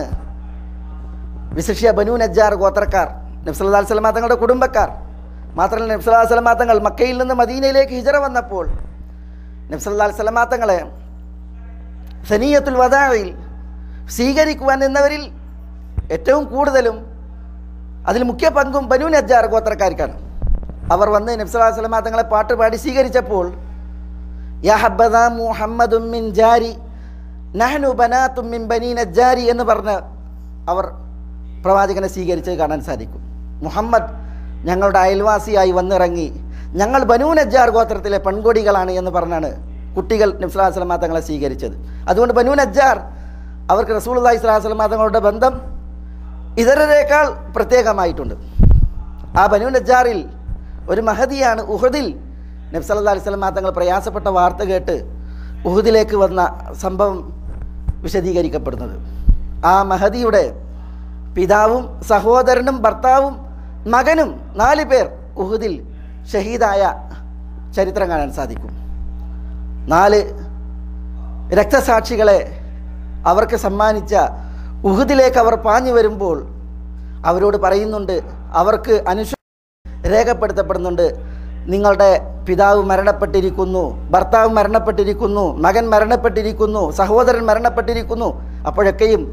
വിശിഷ്യ ബനു നജ്ജാർ ഗോത്രക്കാർ നബ്സല്ലാ സ്വലമ തങ്ങളുടെ കുടുംബക്കാർ മാത്രമല്ല നബ്സല്ലാ സ്വലമ തങ്ങൾ മക്കയിൽ നിന്ന് മദീനയിലേക്ക് ഹിജറ വന്നപ്പോൾ നബ്സല്ലാ സ്വലമ തങ്ങളെ സനീയത്തുൽ വദായിൽ സ്വീകരിക്കുവാൻ നിന്നവരിൽ ഏറ്റവും കൂടുതലും അതിൽ മുഖ്യ പങ്കും ബനു നജ്ജാർ ഗോത്രക്കാർക്കാണ് അവർ വന്ന് നബ്സല്ലാ സ്വലമ തങ്ങളെ പാട്ട് പാടി സ്വീകരിച്ചപ്പോൾ യാ ഹബ്ബദ മുഹമ്മദും മിൻ ജാരി നഹ്നു ബനാത്തും മിൻ ബനി നജ്ജാരി എന്ന് പറഞ്ഞ് അവർ പ്രവാചകനെ സ്വീകരിച്ച് കാണാൻ സാധിക്കും മുഹമ്മദ് ഞങ്ങളുടെ അയൽവാസിയായി വന്നിറങ്ങി ഞങ്ങൾ ബനൂ നജ്ജാർ ഗോത്രത്തിലെ പെൺകൊടികളാണ് എന്ന് പറഞ്ഞാണ് കുട്ടികൾ നബ്സുല്ലാ സ്വലമാ തങ്ങളെ സ്വീകരിച്ചത് അതുകൊണ്ട് ബനൂ നജ്ജാർ അവർക്ക് റസൂൽ അള്ളഹി സ്വലാഹു സ്വലമാ തങ്ങളുടെ ബന്ധം ഇതരരേക്കാൾ പ്രത്യേകമായിട്ടുണ്ട് ആ ബനൂ നജ്ജാറിൽ ഒരു മഹതിയാണ് ഉഹദിൽ നബ്സല്ലാ അലൈഹി സ്വലമാ തങ്ങൾ പ്രയാസപ്പെട്ട വാർത്ത കേട്ട് ഉഹദിലേക്ക് വന്ന സംഭവം വിശദീകരിക്കപ്പെടുന്നത് ആ മഹദിയുടെ പിതാവും സഹോദരനും ഭർത്താവും മകനും നാല് പേർ ഉഹുദിൽ ഷഹീദായ ചരിത്രം കാണാൻ സാധിക്കും നാല് രക്തസാക്ഷികളെ അവർക്ക് സമ്മാനിച്ച ഉഹുദിലേക്ക് അവർ പാഞ്ഞു വരുമ്പോൾ അവരോട് പറയുന്നുണ്ട് അവർക്ക് അനുശോ രേഖപ്പെടുത്തപ്പെടുന്നുണ്ട് നിങ്ങളുടെ പിതാവ് മരണപ്പെട്ടിരിക്കുന്നു ഭർത്താവ് മരണപ്പെട്ടിരിക്കുന്നു മകൻ മരണപ്പെട്ടിരിക്കുന്നു സഹോദരൻ മരണപ്പെട്ടിരിക്കുന്നു അപ്പോഴൊക്കെയും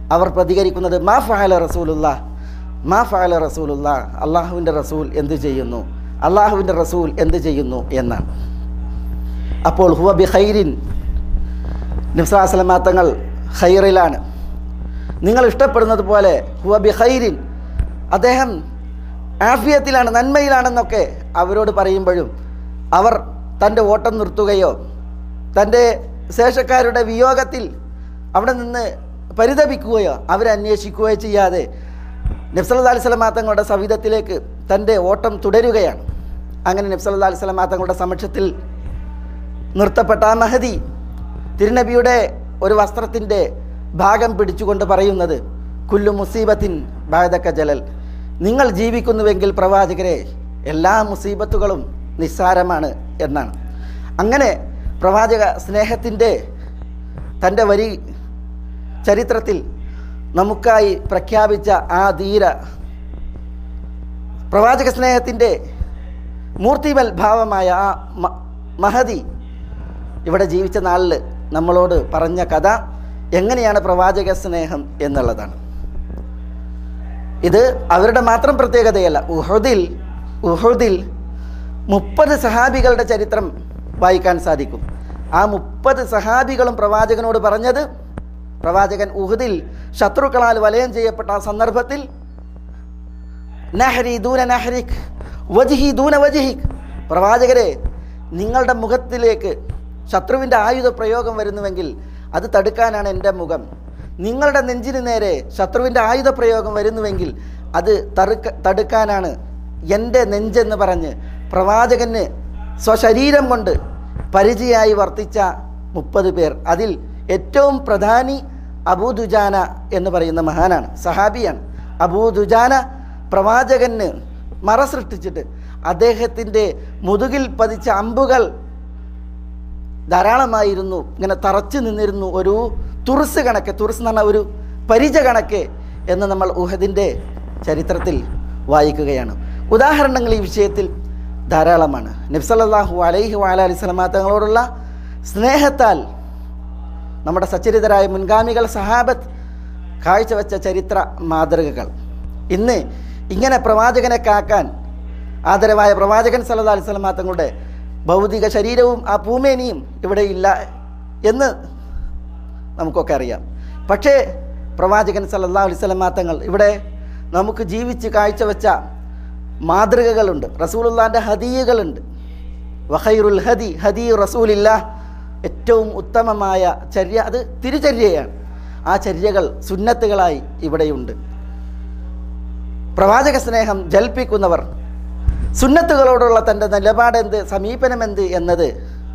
അവർ പ്രതികരിക്കുന്നത് മാ ഫഅല റസൂലുള്ള മാ ഫഅല റസൂലുള്ള അള്ളാഹുവിൻ്റെ റസൂൽ എന്ത് ചെയ്യുന്നു അള്ളാഹുവിൻ്റെ റസൂൽ എന്ത് ചെയ്യുന്നു എന്നാണ് അപ്പോൾ ഹുവ ബി ഖൈരിൻ നിസ്ലാസ്ലമാ തങ്ങൾ ഖൈറിലാണ് നിങ്ങൾ ഇഷ്ടപ്പെടുന്നത് പോലെ ഹുവ ബി ഖൈരിൻ അദ്ദേഹം ആഫിയത്തിലാണ് നന്മയിലാണെന്നൊക്കെ അവരോട് പറയുമ്പോഴും അവർ തൻ്റെ ഓട്ടം നിർത്തുകയോ തൻ്റെ ശേഷക്കാരുടെ വിയോഗത്തിൽ അവിടെ നിന്ന് പരിതപിക്കുകയോ അവരെ അന്വേഷിക്കുകയോ ചെയ്യാതെ നബ്സല്ലാ അലൈഹി സ്വലമാ തങ്ങളുടെ സവിധത്തിലേക്ക് തൻ്റെ ഓട്ടം തുടരുകയാണ് അങ്ങനെ നബ്സല്ലാ അലൈഹി സ്വലമാ തങ്ങളുടെ സമക്ഷത്തിൽ നിർത്തപ്പെട്ട ആ മഹതി തിരുനബിയുടെ ഒരു വസ്ത്രത്തിൻ്റെ ഭാഗം പിടിച്ചുകൊണ്ട് പറയുന്നത് കുല്ലു മുസീബത്തിൻ ബാധക്ക ജലൽ നിങ്ങൾ ജീവിക്കുന്നുവെങ്കിൽ പ്രവാചകരെ എല്ലാ മുസീബത്തുകളും നിസ്സാരമാണ് എന്നാണ് അങ്ങനെ പ്രവാചക സ്നേഹത്തിൻ്റെ തൻ്റെ വരി ചരിത്രത്തിൽ നമുക്കായി പ്രഖ്യാപിച്ച ആ ധീര പ്രവാചക സ്നേഹത്തിൻ്റെ മൂർത്തിമൽ ഭാവമായ ആ മ- മഹതി ഇവിടെ ജീവിച്ച നാളിൽ നമ്മളോട് പറഞ്ഞ കഥ എങ്ങനെയാണ് പ്രവാചക സ്നേഹം എന്നുള്ളതാണ് ഇത് അവരുടെ മാത്രം പ്രത്യേകതയല്ല ഉഹുദിൽ ഉഹുദിൽ മുപ്പത് സഹാബികളുടെ ചരിത്രം വായിക്കാൻ സാധിക്കും ആ മുപ്പത് സഹാബികളും പ്രവാചകനോട് പറഞ്ഞത് പ്രവാചകൻ ഉഹുദിൽ ശത്രുക്കളാൽ വലയം ചെയ്യപ്പെട്ട ആ സന്ദർഭത്തിൽ നഹരി ദൂന നഹരിക് വജിഹി ദൂന വജിഹിക് പ്രവാചകരെ നിങ്ങളുടെ മുഖത്തിലേക്ക് ശത്രുവിൻ്റെ ആയുധ പ്രയോഗം വരുന്നുവെങ്കിൽ അത് തടുക്കാനാണ് എൻ്റെ മുഖം നിങ്ങളുടെ നെഞ്ചിന് നേരെ ശത്രുവിൻ്റെ ആയുധ പ്രയോഗം വരുന്നുവെങ്കിൽ അത് തറുക്ക തടുക്കാനാണ് എൻ്റെ നെഞ്ചെന്ന് പറഞ്ഞ് പ്രവാചകന് സ്വശരീരം കൊണ്ട് പരിചയമായി വർത്തിച്ച മുപ്പത് പേർ അതിൽ ഏറ്റവും പ്രധാനി അബൂദുജാന എന്ന് പറയുന്ന മഹാനാണ് സഹാബിയാണ് അബൂദുജാന പ്രവാചകന് മറ സൃഷ്ടിച്ചിട്ട് അദ്ദേഹത്തിൻ്റെ മുതുകിൽ പതിച്ച അമ്പുകൾ ധാരാളമായിരുന്നു ഇങ്ങനെ തറച്ചു നിന്നിരുന്നു ഒരു തുറസ് കണക്ക് തുറസ് എന്ന് പറഞ്ഞാൽ ഒരു പരിച കണക്ക് എന്ന് നമ്മൾ ഉഹദിൻ്റെ ചരിത്രത്തിൽ വായിക്കുകയാണ് ഉദാഹരണങ്ങൾ ഈ വിഷയത്തിൽ ധാരാളമാണ് നബ്സല്ലാഹു അലൈഹി വാല അലൈഹി സ്വലമാ തങ്ങളോടുള്ള സ്നേഹത്താൽ നമ്മുടെ സച്ചരിതരായ മുൻഗാമികൾ സഹാബത്ത് കാഴ്ചവെച്ച ചരിത്ര മാതൃകകൾ ഇന്ന് ഇങ്ങനെ പ്രവാചകനെ കാക്കാൻ ആദരവായ പ്രവാചകൻ സല്ലല്ലാഹു അലൈഹി വസല്ലമ തങ്ങളുടെ ഭൗതിക ശരീരവും ആ പൂമേനിയും ഇവിടെ ഇല്ല എന്ന് നമുക്കൊക്കെ അറിയാം പക്ഷേ പ്രവാചകൻ സല്ലല്ലാഹു അലൈഹി വസല്ലമ തങ്ങൾ ഇവിടെ നമുക്ക് ജീവിച്ച് കാഴ്ചവെച്ച മാതൃകകളുണ്ട് റസൂലുള്ളാൻ്റെ ഹദീയകളുണ്ട് വഖൈറുൽ ഹദി ഹദി റസൂലില്ല ഏറ്റവും ഉത്തമമായ ചര്യ അത് തിരുചര്യയാണ് ആ ചര്യകൾ സുന്നത്തുകളായി ഇവിടെയുണ്ട് പ്രവാചക സ്നേഹം ജൽപ്പിക്കുന്നവർ സുന്നത്തുകളോടുള്ള തൻ്റെ നിലപാടെന്ത് സമീപനമെന്ത് എന്നത്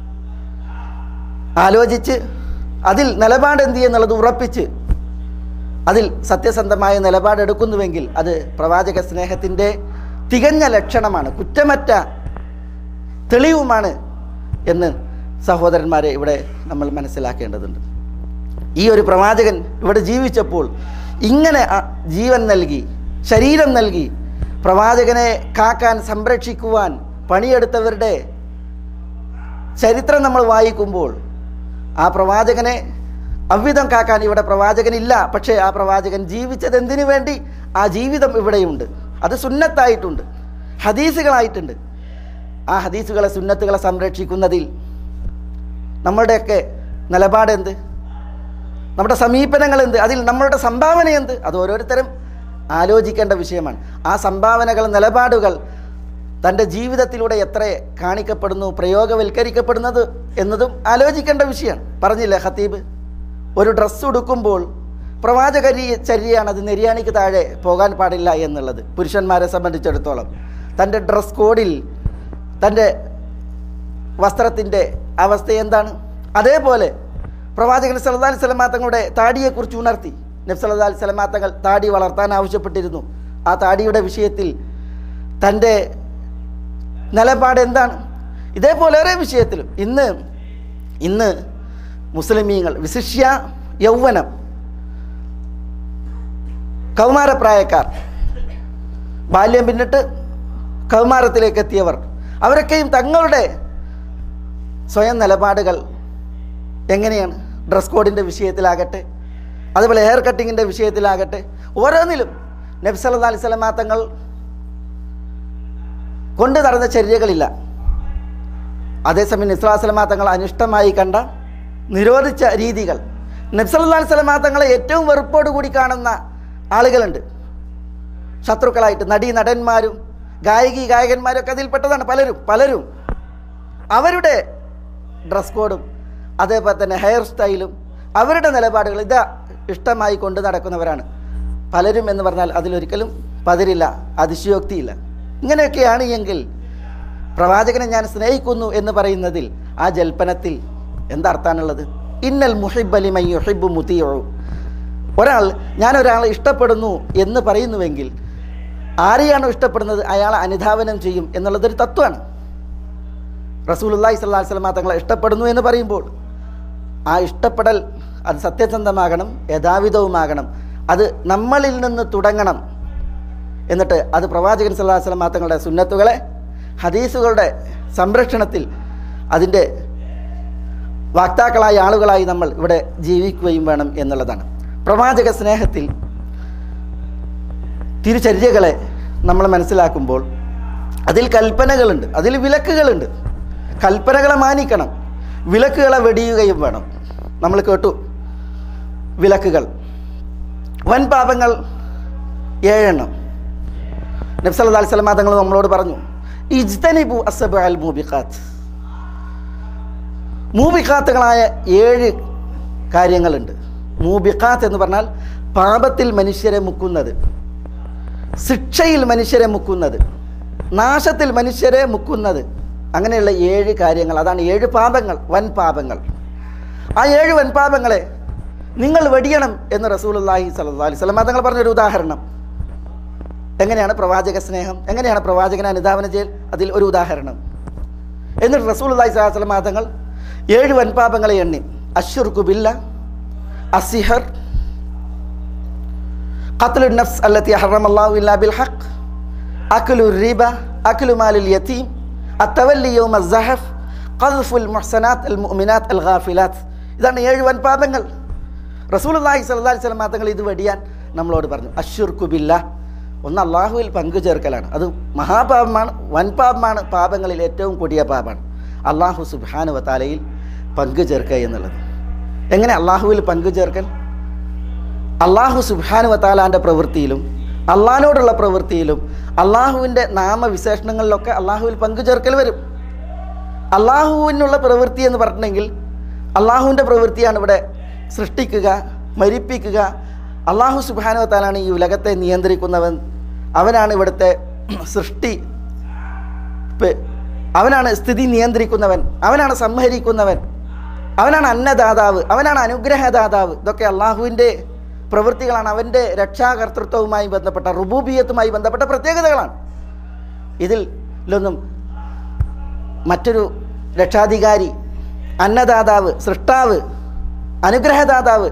ആലോചിച്ച് അതിൽ നിലപാടെന്ത് എന്നുള്ളത് ഉറപ്പിച്ച് അതിൽ സത്യസന്ധമായ നിലപാടെടുക്കുന്നുവെങ്കിൽ അത് പ്രവാചക സ്നേഹത്തിൻ്റെ തികഞ്ഞ ലക്ഷണമാണ് കുറ്റമറ്റ തെളിവുമാണ് എന്ന് സഹോദരന്മാരെ ഇവിടെ നമ്മൾ മനസ്സിലാക്കേണ്ടതുണ്ട് ഈ ഒരു പ്രവാചകൻ ഇവിടെ ജീവിച്ചപ്പോൾ ഇങ്ങനെ ആ ജീവൻ നൽകി ശരീരം നൽകി പ്രവാചകനെ കാക്കാൻ സംരക്ഷിക്കുവാൻ പണിയെടുത്തവരുടെ ചരിത്രം നമ്മൾ വായിക്കുമ്പോൾ ആ പ്രവാചകനെ അவ்விധം കാക്കാൻ ഇവിടെ പ്രവാചകനില്ല പക്ഷേ ആ പ്രവാചകൻ ജീവിച്ചത് എന്തിനു വേണ്ടി ആ ജീവിതം ഇവിടെയുണ്ട് അത് സുന്നത്തായിട്ടുണ്ട് ഹദീസുകളായിട്ടുണ്ട് ആ ഹദീസുകളെ സുന്നത്തുകളെ സംരക്ഷിക്കുന്നതിൽ നമ്മുടെയൊക്കെ നിലപാടെന്ത് നമ്മുടെ സമീപനങ്ങൾ എന്ത് അതിൽ നമ്മളുടെ സംഭാവന എന്ത് അത് ഓരോരുത്തരും ആലോചിക്കേണ്ട വിഷയമാണ് ആ സംഭാവനകൾ നിലപാടുകൾ തൻ്റെ ജീവിതത്തിലൂടെ എത്ര കാണിക്കപ്പെടുന്നു പ്രയോഗവൽക്കരിക്കപ്പെടുന്നത് എന്നതും ആലോചിക്കേണ്ട വിഷയമാണ് പറഞ്ഞില്ലേ ഖത്തീബ് ഒരു ഡ്രസ്സ് ഉടുക്കുമ്പോൾ പ്രവാചകരി ചര്യയാണ് അത് നെരിയാണിക്ക് താഴെ പോകാൻ പാടില്ല എന്നുള്ളത് പുരുഷന്മാരെ സംബന്ധിച്ചിടത്തോളം തൻ്റെ ഡ്രസ് കോഡിൽ തൻ്റെ വസ്ത്രത്തിൻ്റെ അവസ്ഥ എന്താണ് അതേപോലെ പ്രവാചകൻ സല്ലല്ലാഹു അലൈഹി വസല്ലമ തങ്ങളുടെ താടിയെക്കുറിച്ച് ഉണർത്തി നബി സല്ലല്ലാഹു അലൈഹി വസല്ലമ തങ്ങൾ താടി വളർത്താൻ ആവശ്യപ്പെട്ടിരുന്നു ആ താടിയുടെ വിഷയത്തിൽ തൻ്റെ നിലപാട് എന്താണ് ഇതേപോലെ ഓരോ വിഷയത്തിലും ഇന്ന് ഇന്ന് മുസ്ലിമീങ്ങൾ വിശിഷ്യ യൗവനം കൗമാരപ്രായക്കാർ ബാല്യം പിന്നിട്ട് കൗമാരത്തിലേക്ക് എത്തിയവർ അവരൊക്കെയും തങ്ങളുടെ സ്വയം നിലപാടുകൾ എങ്ങനെയാണ് ഡ്രസ് കോഡിൻ്റെ വിഷയത്തിലാകട്ടെ അതുപോലെ ഹെയർ കട്ടിങ്ങിൻ്റെ വിഷയത്തിലാകട്ടെ ഓരോന്നിലും നബി സല്ലല്ലാഹു അലൈഹി വസല്ലമ തങ്ങൾ കൊണ്ടു നടന്ന ചര്യകളില്ല അതേസമയം നിസ്ലാസ്ലമ തങ്ങൾ അനിഷ്ടമായി കണ്ട നിരോധിച്ച രീതികൾ നബ്സല്ലാ സ്വലമ തങ്ങളെ ഏറ്റവും വെറുപ്പോട് കൂടി കാണുന്ന ആളുകളുണ്ട് ശത്രുക്കളായിട്ട് നടീ നടന്മാരും ഗായകി ഗായകന്മാരും ഒക്കെ അതിൽപ്പെട്ടതാണ് പലരും പലരും അവരുടെ ഡ്രസ് കോഡും അതേപോലെ തന്നെ ഹെയർ സ്റ്റൈലും അവരുടെ നിലപാടുകൾ ഇതാ ഇഷ്ടമായി കൊണ്ട് നടക്കുന്നവരാണ് പലരും എന്ന് പറഞ്ഞാൽ അതിലൊരിക്കലും പതിരില്ല അതിശയോക്തിയില്ല ഇങ്ങനെയൊക്കെയാണ് എങ്കിൽ പ്രവാചകനെ ഞാൻ സ്നേഹിക്കുന്നു എന്ന് പറയുന്നതിൽ ആ ജൽപ്പനത്തിൽ എന്തർത്ഥാണുള്ളത് ഇന്നൽ മുഹിബലിമൈ യുഹിബു മുത്തിയോ ഒരാൾ ഞാൻ ഒരാളെ ഇഷ്ടപ്പെടുന്നു എന്ന് പറയുന്നുവെങ്കിൽ ആരെയാണോ ഇഷ്ടപ്പെടുന്നത് അയാളെ അനുധാവനം ചെയ്യും എന്നുള്ളതൊരു തത്വമാണ് റസൂലുല്ലാഹി സ്വല്ലല്ലാഹി അലൈഹി വസല്ലമ തങ്ങളെ ഇഷ്ടപ്പെടുന്നു എന്ന് പറയുമ്പോൾ ആ ഇഷ്ടപ്പെടൽ അത് സത്യസന്ധമാകണം യഥാവിധവുമാകണം അത് നമ്മളിൽ നിന്ന് തുടങ്ങണം എന്നിട്ട് അത് പ്രവാചകൻ സല്ലല്ലാഹു അലൈഹി വസല്ലമ തങ്ങളുടെ സുന്നത്തുകളെ ഹദീസുകളുടെ സംരക്ഷണത്തിൽ അതിൻ്റെ വാക്താക്കളായ ആളുകളായി നമ്മൾ ഇവിടെ ജീവിക്കുകയും വേണം എന്നുള്ളതാണ് പ്രവാചക സ്നേഹത്തിൽ തിരുചര്യകളെ നമ്മൾ മനസ്സിലാക്കുമ്പോൾ അതിൽ കൽപ്പനകളുണ്ട് അതിൽ വിലക്കുകളുണ്ട് കൽപ്പനകളെ മാനിക്കണം വിലക്കുകളെ വെടിയുകയും വേണം നമ്മൾ കേട്ടു വിലക്കുകൾ വൻ പാപങ്ങൾ ഏഴെണ്ണം നബ്സല്ലാ അലൈഹി സ്വലമാ തങ്ങൾ നമ്മളോട് പറഞ്ഞു ഇജ്തനിബു അസബ് അൽ മൂബിഖാത്ത് മൂബിഖാത്തുകളായ ഏഴ് കാര്യങ്ങളുണ്ട് മൂബിഖാത്ത് എന്ന് പറഞ്ഞാൽ പാപത്തിൽ മനുഷ്യരെ മുക്കുന്നത് ശിക്ഷയിൽ മനുഷ്യരെ മുക്കുന്നത് നാശത്തിൽ മനുഷ്യരെ മുക്കുന്നത് അങ്ങനെയുള്ള ഏഴ് കാര്യങ്ങൾ അതാണ് ഏഴ് പാപങ്ങൾ വൻ പാപങ്ങൾ ആ ഏഴ് വൻ പാപങ്ങളെ നിങ്ങൾ വെടിയണം എന്ന് റസൂലുള്ളാഹി സ്വല്ലല്ലാഹി അലൈഹി വസല്ലം തങ്ങൾ പറഞ്ഞൊരു ഉദാഹരണം എങ്ങനെയാണ് പ്രവാചക സ്നേഹം എങ്ങനെയാണ് പ്രവാചകനെ അനുധാവനം ചെയ്യൽ അതിൽ ഒരു ഉദാഹരണം എന്നിട്ട് റസൂലുള്ളാഹി സ്വല്ലല്ലാഹി അലൈഹി വസല്ലം തങ്ങൾ ഏഴ് വൻപാപങ്ങളെ എണ്ണി അഷുർക്കു ബില്ല അസിഹർ قتل النفس التي حرم الله إلا بالحق أكل الربا أكل مال اليتيم التولي يوم الزحف قذف المحسنات المؤمنات الغافلات ഇതാണ് ഏഴ് വൻപാപങ്ങൾ റസൂലുള്ളാഹി സ്വല്ലല്ലാഹി അലൈഹി വസല്ലം തങ്ങൾ ഇത് വെടിയാൻ നമ്മളോട് പറഞ്ഞു അഷ്റുക്കു ബില്ല ഒന്ന് അള്ളാഹുവിൽ പങ്കു ചേർക്കലാണ് അത് മഹാപാപമാണ് വൻപാപമാണ് പാപങ്ങളിൽ ഏറ്റവും കൊടിയ പാപമാണ് അള്ളാഹു സുബ്ഹാനു വതാലയിൽ പങ്കു ചേർക്കുക എന്നുള്ളത് എങ്ങനെ അള്ളാഹുവിൽ പങ്കു ചേർക്കൽ അള്ളാഹു സുബ്ഹാനു വതാലാൻ്റെ പ്രവൃത്തിയിലും അള്ളാഹിനോടുള്ള പ്രവൃത്തിയിലും അള്ളാഹുവിൻ്റെ നാമവിശേഷണങ്ങളിലൊക്കെ അള്ളാഹുവിൽ പങ്കു ചേർക്കൽ വരും അള്ളാഹുവിനുള്ള പ്രവൃത്തി എന്ന് പറഞ്ഞിട്ടുണ്ടെങ്കിൽ അള്ളാഹുവിൻ്റെ പ്രവൃത്തിയാണ് ഇവിടെ സൃഷ്ടിക്കുക മരിപ്പിക്കുക അള്ളാഹു സുബാനു വത്താലാണ് ഈ ഉലകത്തെ നിയന്ത്രിക്കുന്നവൻ അവനാണ് ഇവിടുത്തെ സൃഷ്ടി പ്- അവനാണ് സ്ഥിതി നിയന്ത്രിക്കുന്നവൻ അവനാണ് സംഹരിക്കുന്നവൻ അവനാണ് അന്നദാതാവ് അവനാണ് അനുഗ്രഹദാതാവ് ഇതൊക്കെ അള്ളാഹുവിൻ്റെ പ്രവൃത്തികളാണ് അവൻ്റെ രക്ഷാകർത്തൃത്വവുമായി ബന്ധപ്പെട്ട റുബൂബിയത്തുമായി ബന്ധപ്പെട്ട പ്രത്യേകതകളാണ് ഇതിലൊന്നും മറ്റൊരു രക്ഷാധികാരി അന്നദാതാവ് സൃഷ്ടാവ് അനുഗ്രഹദാതാവ്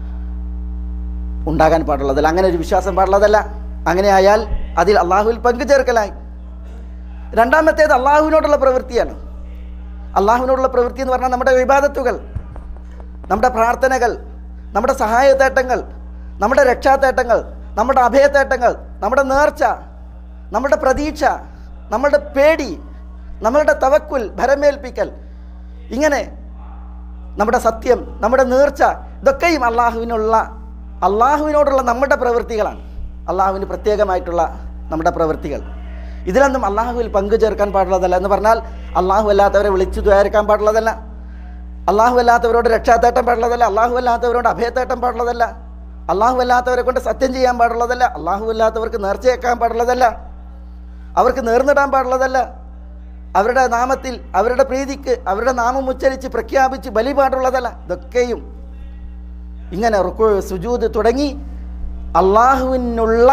ഉണ്ടാകാൻ പാടുള്ളതല്ല അങ്ങനെ ഒരു വിശ്വാസം പാടുള്ളതല്ല അങ്ങനെ ആയാൽ അതിൽ അള്ളാഹുവിൽ പങ്കുചേർക്കലായി രണ്ടാമത്തേത് അള്ളാഹുവിനോടുള്ള പ്രവൃത്തിയാണ് അള്ളാഹുവിനോടുള്ള പ്രവൃത്തി എന്ന് പറഞ്ഞാൽ നമ്മുടെ വിവാദത്തുകൾ നമ്മുടെ പ്രാർത്ഥനകൾ നമ്മുടെ സഹായത്തേട്ടങ്ങൾ നമ്മുടെ രക്ഷാത്തേട്ടങ്ങൾ നമ്മുടെ അഭയത്തേട്ടങ്ങൾ നമ്മുടെ നേർച്ച നമ്മുടെ പ്രതീക്ഷ നമ്മുടെ പേടി നമ്മളുടെ തവക്കുൽ ഭരമേൽപ്പിക്കൽ ഇങ്ങനെ നമ്മുടെ സത്യം നമ്മുടെ നേർച്ച ഇതൊക്കെയും അള്ളാഹുവിനുള്ള അള്ളാഹുവിനോടുള്ള നമ്മുടെ പ്രവൃത്തികളാണ് അള്ളാഹുവിന് പ്രത്യേകമായിട്ടുള്ള നമ്മുടെ പ്രവൃത്തികൾ ഇതിലൊന്നും അള്ളാഹുവിൽ പങ്കു ചേർക്കാൻ പാടുള്ളതല്ല എന്ന് പറഞ്ഞാൽ അള്ളാഹു അല്ലാത്തവരെ വിളിച്ചു ദ്വാരിക്കാൻ പാടുള്ളതല്ല അള്ളാഹു അല്ലാത്തവരോട് രക്ഷാത്തേട്ടം പാടുള്ളതല്ല അള്ളാഹു അല്ലാത്തവരോട് അഭയത്തേട്ടം പാടുള്ളതല്ല അള്ളാഹു അല്ലാത്തവരെ കൊണ്ട് സത്യം ചെയ്യാൻ പാടുള്ളതല്ല അള്ളാഹു അല്ലാത്തവർക്ക് നേർച്ചയേക്കാൻ പാടുള്ളതല്ല അവർക്ക് നേർന്നിടാൻ പാടുള്ളതല്ല അവരുടെ നാമത്തിൽ അവരുടെ പ്രീതിക്ക് അവരുടെ നാമം ഉച്ചരിച്ച് പ്രഖ്യാപിച്ച് ബലി പാടുള്ളതല്ല ഇതൊക്കെയും ഇങ്ങനെ റുക്കു സുജൂദ് തുടങ്ങി അള്ളാഹുവിനുള്ള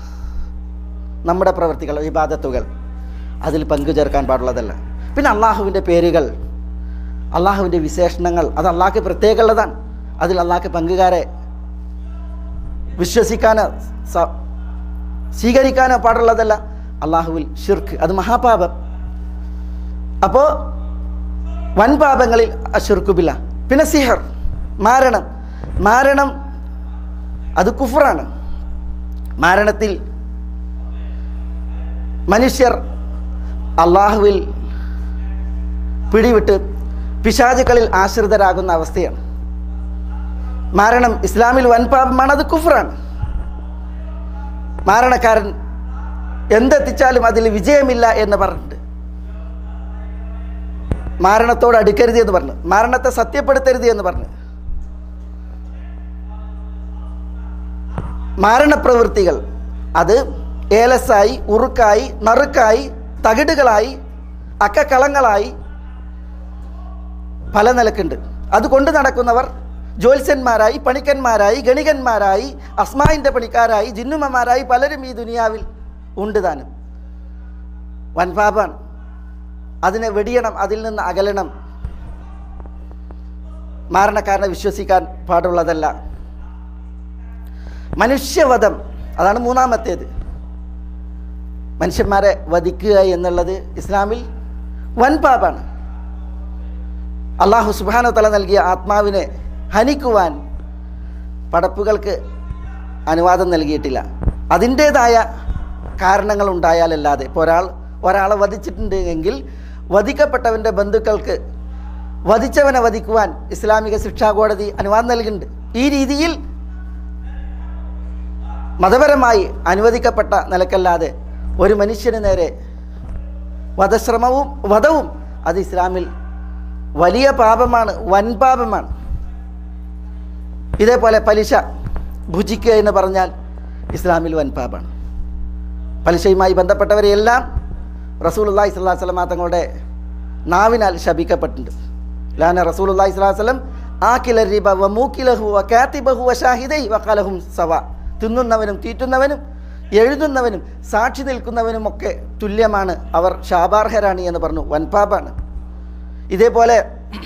നമ്മുടെ പ്രവൃത്തികൾ വിവാദത്തുകൾ അതിൽ പങ്കു ചേർക്കാൻ പാടുള്ളതല്ല പിന്നെ അള്ളാഹുവിൻ്റെ പേരുകൾ അള്ളാഹുവിൻ്റെ വിശേഷണങ്ങൾ അത് അള്ളാഹ്ക്ക് പ്രത്യേകമുള്ളതാണ് അതിൽ അള്ളാഹ്ക്ക് പങ്കുകാരെ വിശ്വസിക്കാനോ സ- സ്വീകരിക്കാനോ പാടുള്ളതല്ല അള്ളാഹുവിൽ ഷിർക്ക് അത് മഹാപാപം അപ്പോൾ വൻപാപങ്ങളിൽ അഷിർക്കുബില്ല പിന്നെ സിഹർ മാരണം മാരണം അത് കുഫറാണ് മരണത്തിൽ മനുഷ്യർ അള്ളാഹുവിൽ പിടിവിട്ട് പിശാചുക്കളിൽ ആശ്രിതരാകുന്ന അവസ്ഥയാണ് മരണം ഇസ്ലാമിൽ വൻപാപമാണ് അത് കുഫറാണ് മരണക്കാരൻ എന്തെത്തിച്ചാലും അതിൽ വിജയമില്ല എന്ന് പറഞ്ഞിട്ട് മരണത്തോട് അടുക്കരുത് എന്ന് പറഞ്ഞു മരണത്തെ സത്യപ്പെടുത്തരുത് എന്ന് പറഞ്ഞു മാരണപ്രവൃത്തികൾ അത് ഏലസായി ഉറുക്കായി നറുക്കായി തകിടുകളായി അക്കക്കളങ്ങളായി പല നിലക്കുണ്ട് അത് കൊണ്ട് നടക്കുന്നവർ ജ്യോത്സ്യന്മാരായി പണിക്കന്മാരായി ഗണികന്മാരായി അസ്മായിൻ്റെ പണിക്കാരായി ജിന്നുമ്മമാരായി പലരും ഈ ദുനിയാവിൽ ഉണ്ട് താനും വൻപാപാണ് അതിനെ വെടിയണം അതിൽ നിന്ന് അകലണം മാരണക്കാരനെ വിശ്വസിക്കാൻ പാടുള്ളതല്ല മനുഷ്യവധം അതാണ് മൂന്നാമത്തേത് മനുഷ്യന്മാരെ വധിക്കുക എന്നുള്ളത് ഇസ്ലാമിൽ വൻപാപാണ് അള്ളാഹു സുബാന തല നൽകിയ ആത്മാവിനെ ഹനിക്കുവാൻ പടപ്പുകൾക്ക് അനുവാദം നൽകിയിട്ടില്ല അതിൻ്റേതായ കാരണങ്ങൾ ഉണ്ടായാലല്ലാതെ ഇപ്പോൾ ഒരാൾ ഒരാളെ വധിച്ചിട്ടുണ്ട് എങ്കിൽ വധിക്കപ്പെട്ടവൻ്റെ ബന്ധുക്കൾക്ക് വധിച്ചവനെ വധിക്കുവാൻ ഇസ്ലാമിക ശിക്ഷാ കോടതി അനുവാദം നൽകുന്നുണ്ട് ഈ രീതിയിൽ മതപരമായി അനുവദിക്കപ്പെട്ട നിലക്കല്ലാതെ ഒരു മനുഷ്യന് നേരെ വധശ്രമവും വധവും അത് ഇസ്ലാമിൽ വലിയ പാപമാണ് വൻപാപമാണ് ഇതേപോലെ പലിശ ഭുജിക്കുക എന്ന് പറഞ്ഞാൽ ഇസ്ലാമിൽ വൻപാപാണ് പലിശയുമായി ബന്ധപ്പെട്ടവരെയെല്ലാം റസൂലുല്ലാഹി സ്വല്ലാ സ്വലമ തങ്ങളുടെ നാവിനാൽ ശപിക്കപ്പെട്ടിട്ടുണ്ട് ലാന റസൂലുല്ലാഹി സ്വലാ വല്ലം ആക്കില റിബ വ മൂക്കിലഹു വ കാത്തിബഹു വ ഷാഹിദൈ വഖാലഹും സവ തിന്നുന്നവനും തീറ്റുന്നവനും എഴുതുന്നവനും സാക്ഷി നിൽക്കുന്നവനുമൊക്കെ തുല്യമാണ് അവർ ശാപാർഹരാണ് എന്ന് പറഞ്ഞു വൻപാപാണ് ഇതേപോലെ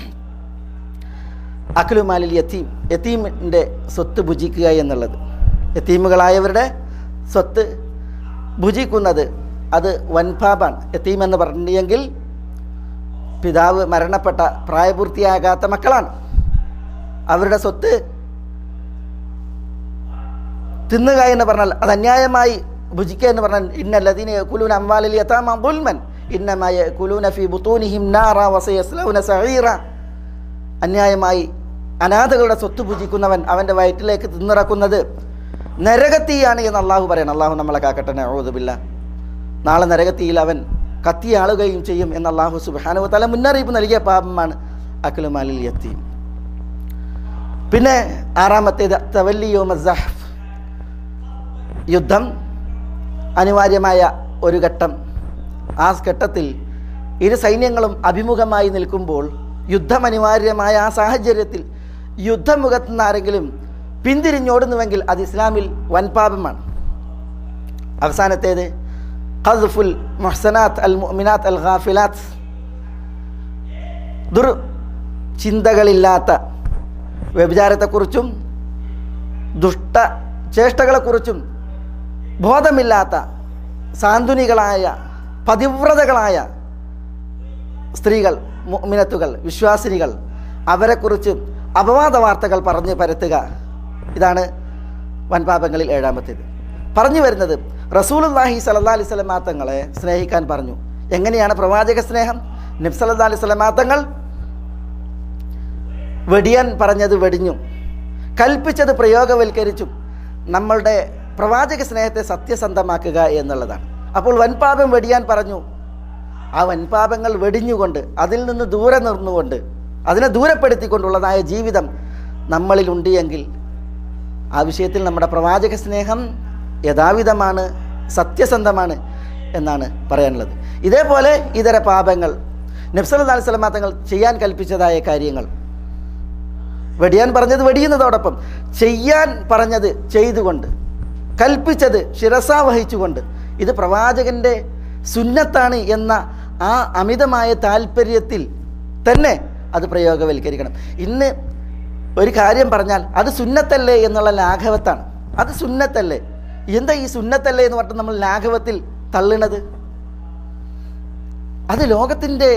അഖിലുമാലിൽ യത്തീം യത്തീമിൻ്റെ സ്വത്ത് ഭുജിക്കുക എന്നുള്ളത് യത്തീമുകളായവരുടെ സ്വത്ത് ഭുജിക്കുന്നത് അത് വൻപാപാണ് യത്തീം എന്ന് പറഞ്ഞെങ്കിൽ പിതാവ് മരണപ്പെട്ട പ്രായപൂർത്തിയാകാത്ത മക്കളാണ് അവരുടെ സ്വത്ത് തിന്നുക എന്ന് പറഞ്ഞാൽ അത് അന്യായമായി ഭുജിക്കുക എന്ന് പറഞ്ഞാൽ ഇന്നല്ലദീന കുലൂൻ അംവാലിൽ യതാമ ദുൽമൻ ഇന്നമായ കുലൂന ഫി ബുത്തൂനിഹിം നാറ വസയസ്ലൗന സഈറ അന്യായമായി അനാഥകളുടെ സ്വത്ത് ഭുജിക്കുന്നവൻ അവൻ്റെ വയറ്റിലേക്ക് തിന്നിറക്കുന്നത് നരകത്തീയാണ് എന്ന് അള്ളാഹു പറയണം അള്ളാഹു നമ്മളെ കാക്കട്ടെ നഴുതുമില്ല നാളെ നരകത്തിയിൽ അവൻ കത്തിയാളുകയും ചെയ്യും എന്ന് അള്ളാഹു സുബാനു തല മുന്നറിയിപ്പ് നൽകിയ പാപമാണ് അഖിലുമാലിൽ യത്തീം പിന്നെ ആറാമത്തേത് തവല്ലിയോ മസഹഫ് യുദ്ധം അനിവാര്യമായ ഒരു ഘട്ടം ആ ഘട്ടത്തിൽ ഇരു സൈന്യങ്ങളും അഭിമുഖമായി നിൽക്കുമ്പോൾ യുദ്ധം അനിവാര്യമായ ആ സാഹചര്യത്തിൽ യുദ്ധമുഖത്തുനിന്ന് ആരെങ്കിലും പിന്തിരിഞ്ഞോടുന്നുവെങ്കിൽ അത് ഇസ്ലാമിൽ വൻപാപമാണ് അവസാനത്തേത് ഖദ്ഫുൽ മുഹ്സനാത്ത് അൽ മുഅ്മിനാത്ത് അൽ ഖാഫിലാത്ത് ദുർ ചിന്തകളില്ലാത്ത വ്യഭിചാരത്തെക്കുറിച്ചും ദുഷ്ട ചേഷ്ടകളെക്കുറിച്ചും ബോധമില്ലാത്ത സാന്ത്വനികളായ പതിവ്രതകളായ സ്ത്രീകൾ മുഅ്മിനത്തുകൾ വിശ്വാസിനികൾ അവരെക്കുറിച്ച് അപവാദ വാർത്തകൾ പറഞ്ഞ് പരത്തുക ഇതാണ് വൻപാപങ്ങളിൽ ഏഴാമത്തേത് പറഞ്ഞു വരുന്നത് റസൂലുല്ലാഹി സല്ലാ അലൈഹി സ്വലമാ തങ്ങളെ സ്നേഹിക്കാൻ പറഞ്ഞു എങ്ങനെയാണ് പ്രവാചക സ്നേഹം നബ്സല്ലാ അലൈഹി സ്വലമാ തങ്ങൾ വെടിയാൻ പറഞ്ഞത് വെടിഞ്ഞു കൽപ്പിച്ചത് പ്രയോഗവൽക്കരിച്ചു നമ്മളുടെ പ്രവാചക സ്നേഹത്തെ സത്യസന്ധമാക്കുക എന്നുള്ളതാണ് അപ്പോൾ വൻപാപം വെടിയാൻ പറഞ്ഞു ആ വൻപാപങ്ങൾ വെടിഞ്ഞുകൊണ്ട് അതിൽ നിന്ന് ദൂരെ നിർന്നുകൊണ്ട് അതിനെ ദൂരപ്പെടുത്തിക്കൊണ്ടുള്ളതായ ജീവിതം നമ്മളിലുണ്ട് എങ്കിൽ ആ വിഷയത്തിൽ നമ്മുടെ പ്രവാചക സ്നേഹം യഥാവിധമാണ് സത്യസന്ധമാണ് എന്നാണ് പറയാനുള്ളത് ഇതേപോലെ ഇതര പാപങ്ങൾ നബ്സല്ലാ അലൈഹി സ്വലമാ തങ്ങൾ ചെയ്യാൻ കൽപ്പിച്ചതായ കാര്യങ്ങൾ വെടിയാൻ പറഞ്ഞത് വെടിയുന്നതോടൊപ്പം ചെയ്യാൻ പറഞ്ഞത് ചെയ്തുകൊണ്ട് കൽപ്പിച്ചത് ശിരസ വഹിച്ചുകൊണ്ട് ഇത് പ്രവാചകന്റെ സുന്നത്താണ് എന്ന ആ അമിതമായ താല്പര്യത്തിൽ തന്നെ അത് പ്രയോഗവൽക്കരിക്കണം ഇന്ന് ഒരു കാര്യം പറഞ്ഞാൽ അത് സുന്നത്തല്ലേ എന്നുള്ള ലാഘവത്താണ് അത് സുന്നത്തല്ലേ എന്താ ഈ സുന്നത്തല്ലേ എന്ന് പറഞ്ഞിട്ട് നമ്മൾ ലാഘവത്തിൽ തള്ളണത് അത് ലോകത്തിൻ്റെ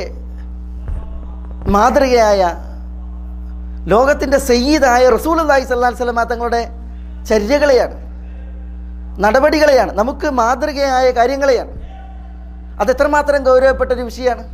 മാതൃകയായ ലോകത്തിൻ്റെ സയ്യിദായ റസൂൽ അള്ളാഹി സ്വല്ലാ സ്വലമ തങ്ങളുടെ ചര്യകളെയാണ് നടപടികളെയാണ് നമുക്ക് മാതൃകയായ കാര്യങ്ങളെയാണ് അത് എത്രമാത്രം ഗൗരവപ്പെട്ട ഒരു വിഷയമാണ്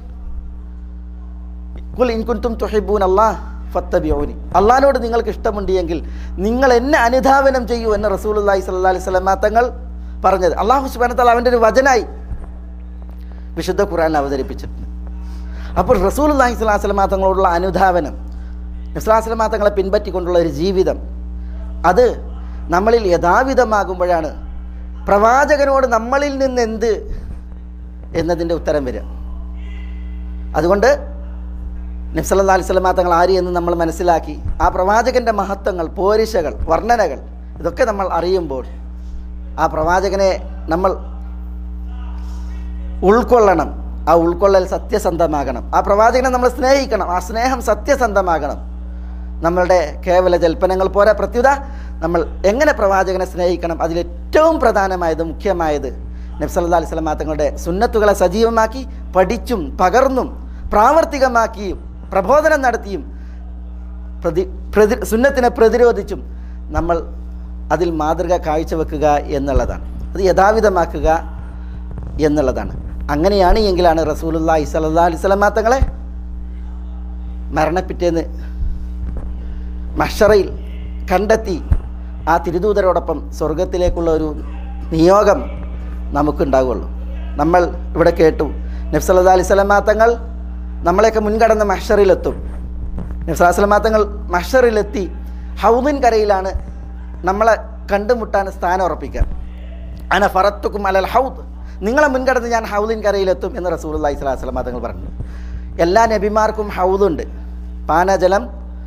കുൽ ഇൻകുൻതും തുഹിബൂൻ അള്ളാഹ് ഫത്തബിയോനി അള്ളഹാനോട് നിങ്ങൾക്ക് ഇഷ്ടമുണ്ട് എങ്കിൽ നിങ്ങൾ എന്നെ അനുധാവനം ചെയ്യൂ എന്ന് റസൂലുല്ലാഹി സ്വല്ലല്ലാഹി അലൈഹി വസല്ലമ തങ്ങൾ പറഞ്ഞത് അള്ളാഹു സുബ്ഹാനഹു വ തആല അവൻ്റെ ഒരു വചനായി വിശുദ്ധ ഖുർആൻ അവതരിപ്പിച്ചിട്ടുണ്ട് അപ്പോൾ റസൂലുല്ലാഹി സ്വല്ലല്ലാഹി അലൈഹി വസല്ലമ തങ്ങളോടുള്ള അനുധാവനം നബ്സലാസ്ലമ തങ്ങളെ പിൻപറ്റിക്കൊണ്ടുള്ള ഒരു ജീവിതം അത് നമ്മളിൽ യഥാവിധമാകുമ്പോഴാണ് പ്രവാചകനോട് നമ്മളിൽ നിന്ന് എന്ത് എന്നതിൻ്റെ ഉത്തരം വരിക അതുകൊണ്ട് നബ്സല്ലാ അലിസ്ലമ തങ്ങൾ ആര് എന്ന് നമ്മൾ മനസ്സിലാക്കി ആ പ്രവാചകൻ്റെ മഹത്വങ്ങൾ പോരിശകൾ വർണ്ണനകൾ ഇതൊക്കെ നമ്മൾ അറിയുമ്പോൾ ആ പ്രവാചകനെ നമ്മൾ ഉൾക്കൊള്ളണം ആ ഉൾക്കൊള്ളൽ സത്യസന്ധമാകണം ആ പ്രവാചകനെ നമ്മൾ സ്നേഹിക്കണം ആ സ്നേഹം സത്യസന്ധമാകണം നമ്മളുടെ കേവല ജൽപ്പനങ്ങൾ പോരാ പ്രത്യുത നമ്മൾ എങ്ങനെ പ്രവാചകനെ സ്നേഹിക്കണം അതിലേറ്റവും പ്രധാനമായത് മുഖ്യമായത് നബ്സല്ലാ അലൈഹി സ്വലമാ തങ്ങളുടെ സുന്നത്തുകളെ സജീവമാക്കി പഠിച്ചും പകർന്നും പ്രാവർത്തികമാക്കിയും പ്രബോധനം നടത്തിയും പ്രതി പ്രതി സുന്നത്തിനെ പ്രതിരോധിച്ചും നമ്മൾ അതിൽ മാതൃക കാഴ്ചവെക്കുക എന്നുള്ളതാണ് അത് യഥാവിധമാക്കുക എന്നുള്ളതാണ് അങ്ങനെയാണ് എങ്കിലാണ് റസൂലുല്ലാഹി സ്വല്ലല്ലാഹി അലൈഹി വസല്ലമ തങ്ങളെ മരണപ്പിറ്റേന്ന് മഷറയിൽ കണ്ടെത്തി ആ തിരുദൂതരോടൊപ്പം സ്വർഗത്തിലേക്കുള്ള ഒരു നിയോഗം നമുക്കുണ്ടാവുള്ളൂ നമ്മൾ ഇവിടെ കേട്ടു നബ്സല്ലാ അലൈഹി സ്വലമാ തങ്ങൾ നമ്മളെയൊക്കെ മുൻകടന്ന് മഷറിലെത്തും നബ്സല്ലാ സ്വലമാ തങ്ങൾ മഷറിലെത്തി ഹൗദിൻ കരയിലാണ് നമ്മളെ കണ്ടുമുട്ടാൻ സ്ഥാനം ഉറപ്പിക്കുക അന ഫറത്തുക്കും അലൽ ഹൗദ് നിങ്ങളെ മുൻകടന്ന് ഞാൻ ഹൗദിൻ കരയിലെത്തും എന്ന് റസൂൽ അള്ളഹി സ്വലാഹു സ്വലമാ തങ്ങൾ പറഞ്ഞു എല്ലാ നബിമാർക്കും ഹൗദുണ്ട് പാനജലം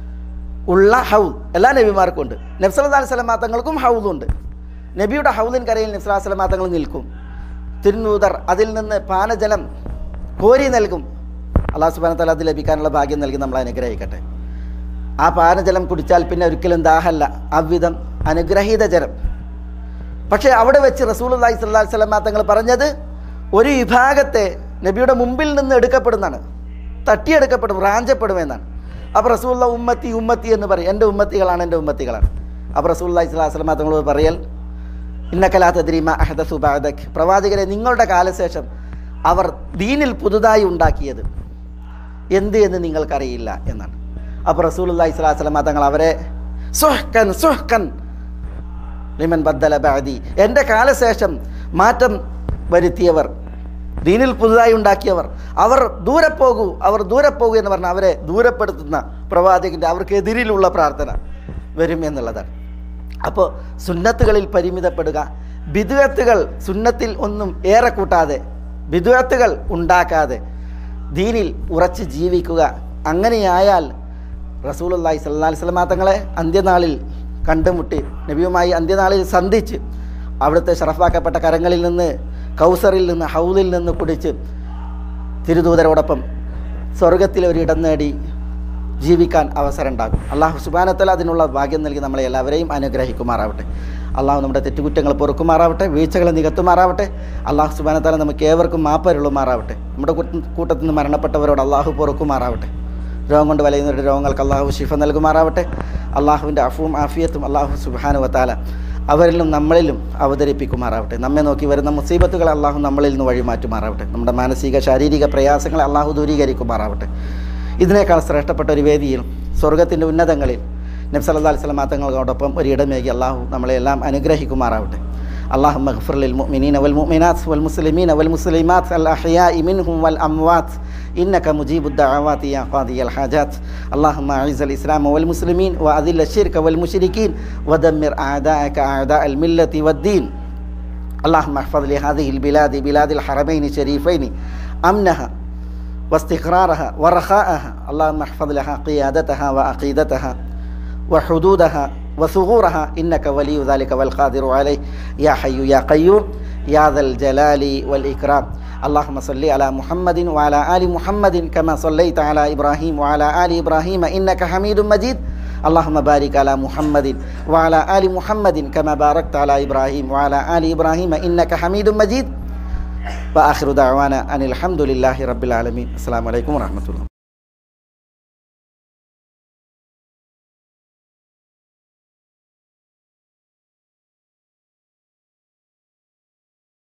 ഉള്ള ഹൗദ് എല്ലാ നബിമാർക്കും ഉണ്ട് നബ്സല്ലാ അലൈഹി സ്വലമാ തങ്ങൾക്കും ഹൗദുണ്ട് നബിയുടെ ഹൗദിൻ കരയിൽ നബ്സലാ സ്വലമാ തങ്ങൾ നിൽക്കും തിരുനൂതർ അതിൽ നിന്ന് പാനജലം കോരി നൽകും അള്ളാഹു സുബാന തല അത് ലഭിക്കാനുള്ള ഭാഗ്യം നൽകി നമ്മൾ അനുഗ്രഹിക്കട്ടെ ആ പാനജലം കുടിച്ചാൽ പിന്നെ ഒരിക്കലും ദാഹല്ല അவ்விധം അനുഗ്രഹീത ജലം പക്ഷേ അവിടെ വെച്ച് റസൂൽ അള്ളാഹി സ്വല്ലാ സ്വലമാ തങ്ങൾ പറഞ്ഞത് ഒരു വിഭാഗത്തെ നബിയുടെ മുമ്പിൽ നിന്ന് എടുക്കപ്പെടുന്നതാണ് തട്ടിയെടുക്കപ്പെടും റാഞ്ചപ്പെടുമെന്നാണ് അപ്പോൾ റസൂള്ള ഉമ്മത്തി ഉമ്മത്തി എന്ന് പറയും എൻ്റെ ഉമ്മത്തികളാണ് എൻ്റെ ഉമ്മത്തികളാണ് അപ്പോൾ റസൂൽ അള്ളാഹി സ്വലാ സ്വലമാ തങ്ങളോട് പറയൽ ഇന്നക്കലാ തദ്രീമ അഹദ സുബാദക് പ്രവാചകരെ നിങ്ങളുടെ കാലശേഷം അവർ ദീനിൽ പുതുതായി ഉണ്ടാക്കിയത് എന്ത് എന്ന് നിങ്ങൾക്കറിയില്ല എന്നാണ് അപ്പോൾ റസൂൽ അള്ളാഹി സ്വലാ സ്വലമ തങ്ങൾ അവരെ സുഹ്കൻ സുഹ്കൻ ലിമൻ ബദ്ദല ബാദി എൻ്റെ കാലശേഷം മാറ്റം വരുത്തിയവർ ദീനിൽ പുതുതായി ഉണ്ടാക്കിയവർ അവർ ദൂരെ പോകൂ അവർ ദൂരെ പോകൂ എന്ന് പറഞ്ഞാൽ അവരെ ദൂരപ്പെടുത്തുന്ന പ്രവാചകൻ്റെ അവർക്കെതിരിലുള്ള പ്രാർത്ഥന വരും എന്നുള്ളതാണ് അപ്പോൾ സുന്നത്തുകളിൽ പരിമിതപ്പെടുക ബിദുവത്തുകൾ സുന്നത്തിൽ ഒന്നും ഏറെ കൂട്ടാതെ ബിദുവത്തുകൾ ഉണ്ടാക്കാതെ ദീനിൽ ഉറച്ച് ജീവിക്കുക അങ്ങനെയായാൽ റസൂലുള്ളാഹി സ്വല്ലല്ലാഹി അലൈഹി വസല്ലമ തങ്ങളെ അന്ത്യനാളിൽ കണ്ടുമുട്ടി നബിയുമായി അന്ത്യനാളിൽ സന്ധിച്ച് അവിടുത്തെ ഷറഫാക്കപ്പെട്ട കരങ്ങളിൽ നിന്ന് കൗസറിൽ നിന്ന് ഹൗലിൽ നിന്ന് കുടിച്ച് തിരുദൂതരോടൊപ്പം സ്വർഗത്തിൽ ഒരിടം നേടി ജീവിക്കാൻ അവസരം ഉണ്ടാകും അള്ളാഹു സുബാനത്തല അതിനുള്ള ഭാഗ്യം നൽകി നമ്മളെ എല്ലാവരെയും അനുഗ്രഹിക്കുമാറാവട്ടെ അള്ളാഹു നമ്മുടെ തെറ്റുകുറ്റങ്ങൾ പൊറുക്കുമാറാവട്ടെ വീഴ്ചകൾ നികത്തുമാറാവട്ടെ അള്ളാഹു സുബാനത്തല നമുക്ക് ഏവർക്കും മാപ്പരുളുമാറാവട്ടെ നമ്മുടെ കൂട്ട- കൂട്ടത്തിൽ നിന്ന് മരണപ്പെട്ടവരോട് അള്ളാഹു പൊറുക്കുമാറാവട്ടെ രോഗം കൊണ്ട് വലയുന്നവരുടെ രോഗങ്ങൾക്ക് അള്ളാഹു ശിഫ നൽകുമാറാവട്ടെ അള്ളാഹുവിൻ്റെ അഫുവും ആഫിയത്തും അള്ളാഹു സുബാനു വത്താല അവരിലും നമ്മളിലും അവതരിപ്പിക്കുമാറാവട്ടെ നമ്മെ നോക്കി വരുന്ന മുസീബത്തുകൾ അള്ളാഹു നമ്മളിൽ നിന്ന് വഴിമാറ്റുമാറാവട്ടെ നമ്മുടെ മാനസിക ശാരീരിക പ്രയാസങ്ങളെ അള്ളാഹു ദൂരീകരിക്കുമാറാവട്ടെ ഇതിനേക്കാൾ ശ്രേഷ്ഠപ്പെട്ട ഒരു വേദിയിൽ സ്വർഗത്തിൻ്റെ ഉന്നതങ്ങളിൽ നബ്സല്ലാ അലിസ്ലാം തങ്ങളോടൊപ്പം ഒരു ഇടമേകി അള്ളാഹു നമ്മളെ എല്ലാം അനുഗ്രഹിക്കുമാറാവട്ടെ اللهم اغفر للمؤمنين والمؤمنات والمسلمين والمسلمات الأحياء منهم والأموات إنك مجيب الدعوات يا قاضي الحاجات اللهم أعز الإسلام والمسلمين وأذل الشرك والمشركين ودمر أعداءك أعداء الملة والدين اللهم احفظ لهذه البلاد بلاد الحرمين الشريفين أمنها واستقرارها ورخاءها اللهم احفظ لها قيادتها وعقيدتها وحدودها وثغورها إنك ولي ذلك والقادر عليه يا حي يا قيوم يا ذا الجلال والإكرام اللهم صل على محمد وعلى آل محمد كما صليت على إبراهيم وعلى آل إبراهيم إنك حميد مجيد اللهم بارك على محمد وعلى آل محمد كما باركت على إبراهيم وعلى آل إبراهيم إنك حميد مجيد وآخر دعوانا أن الحمد لله رب العالمين السلام عليكم ورحمة الله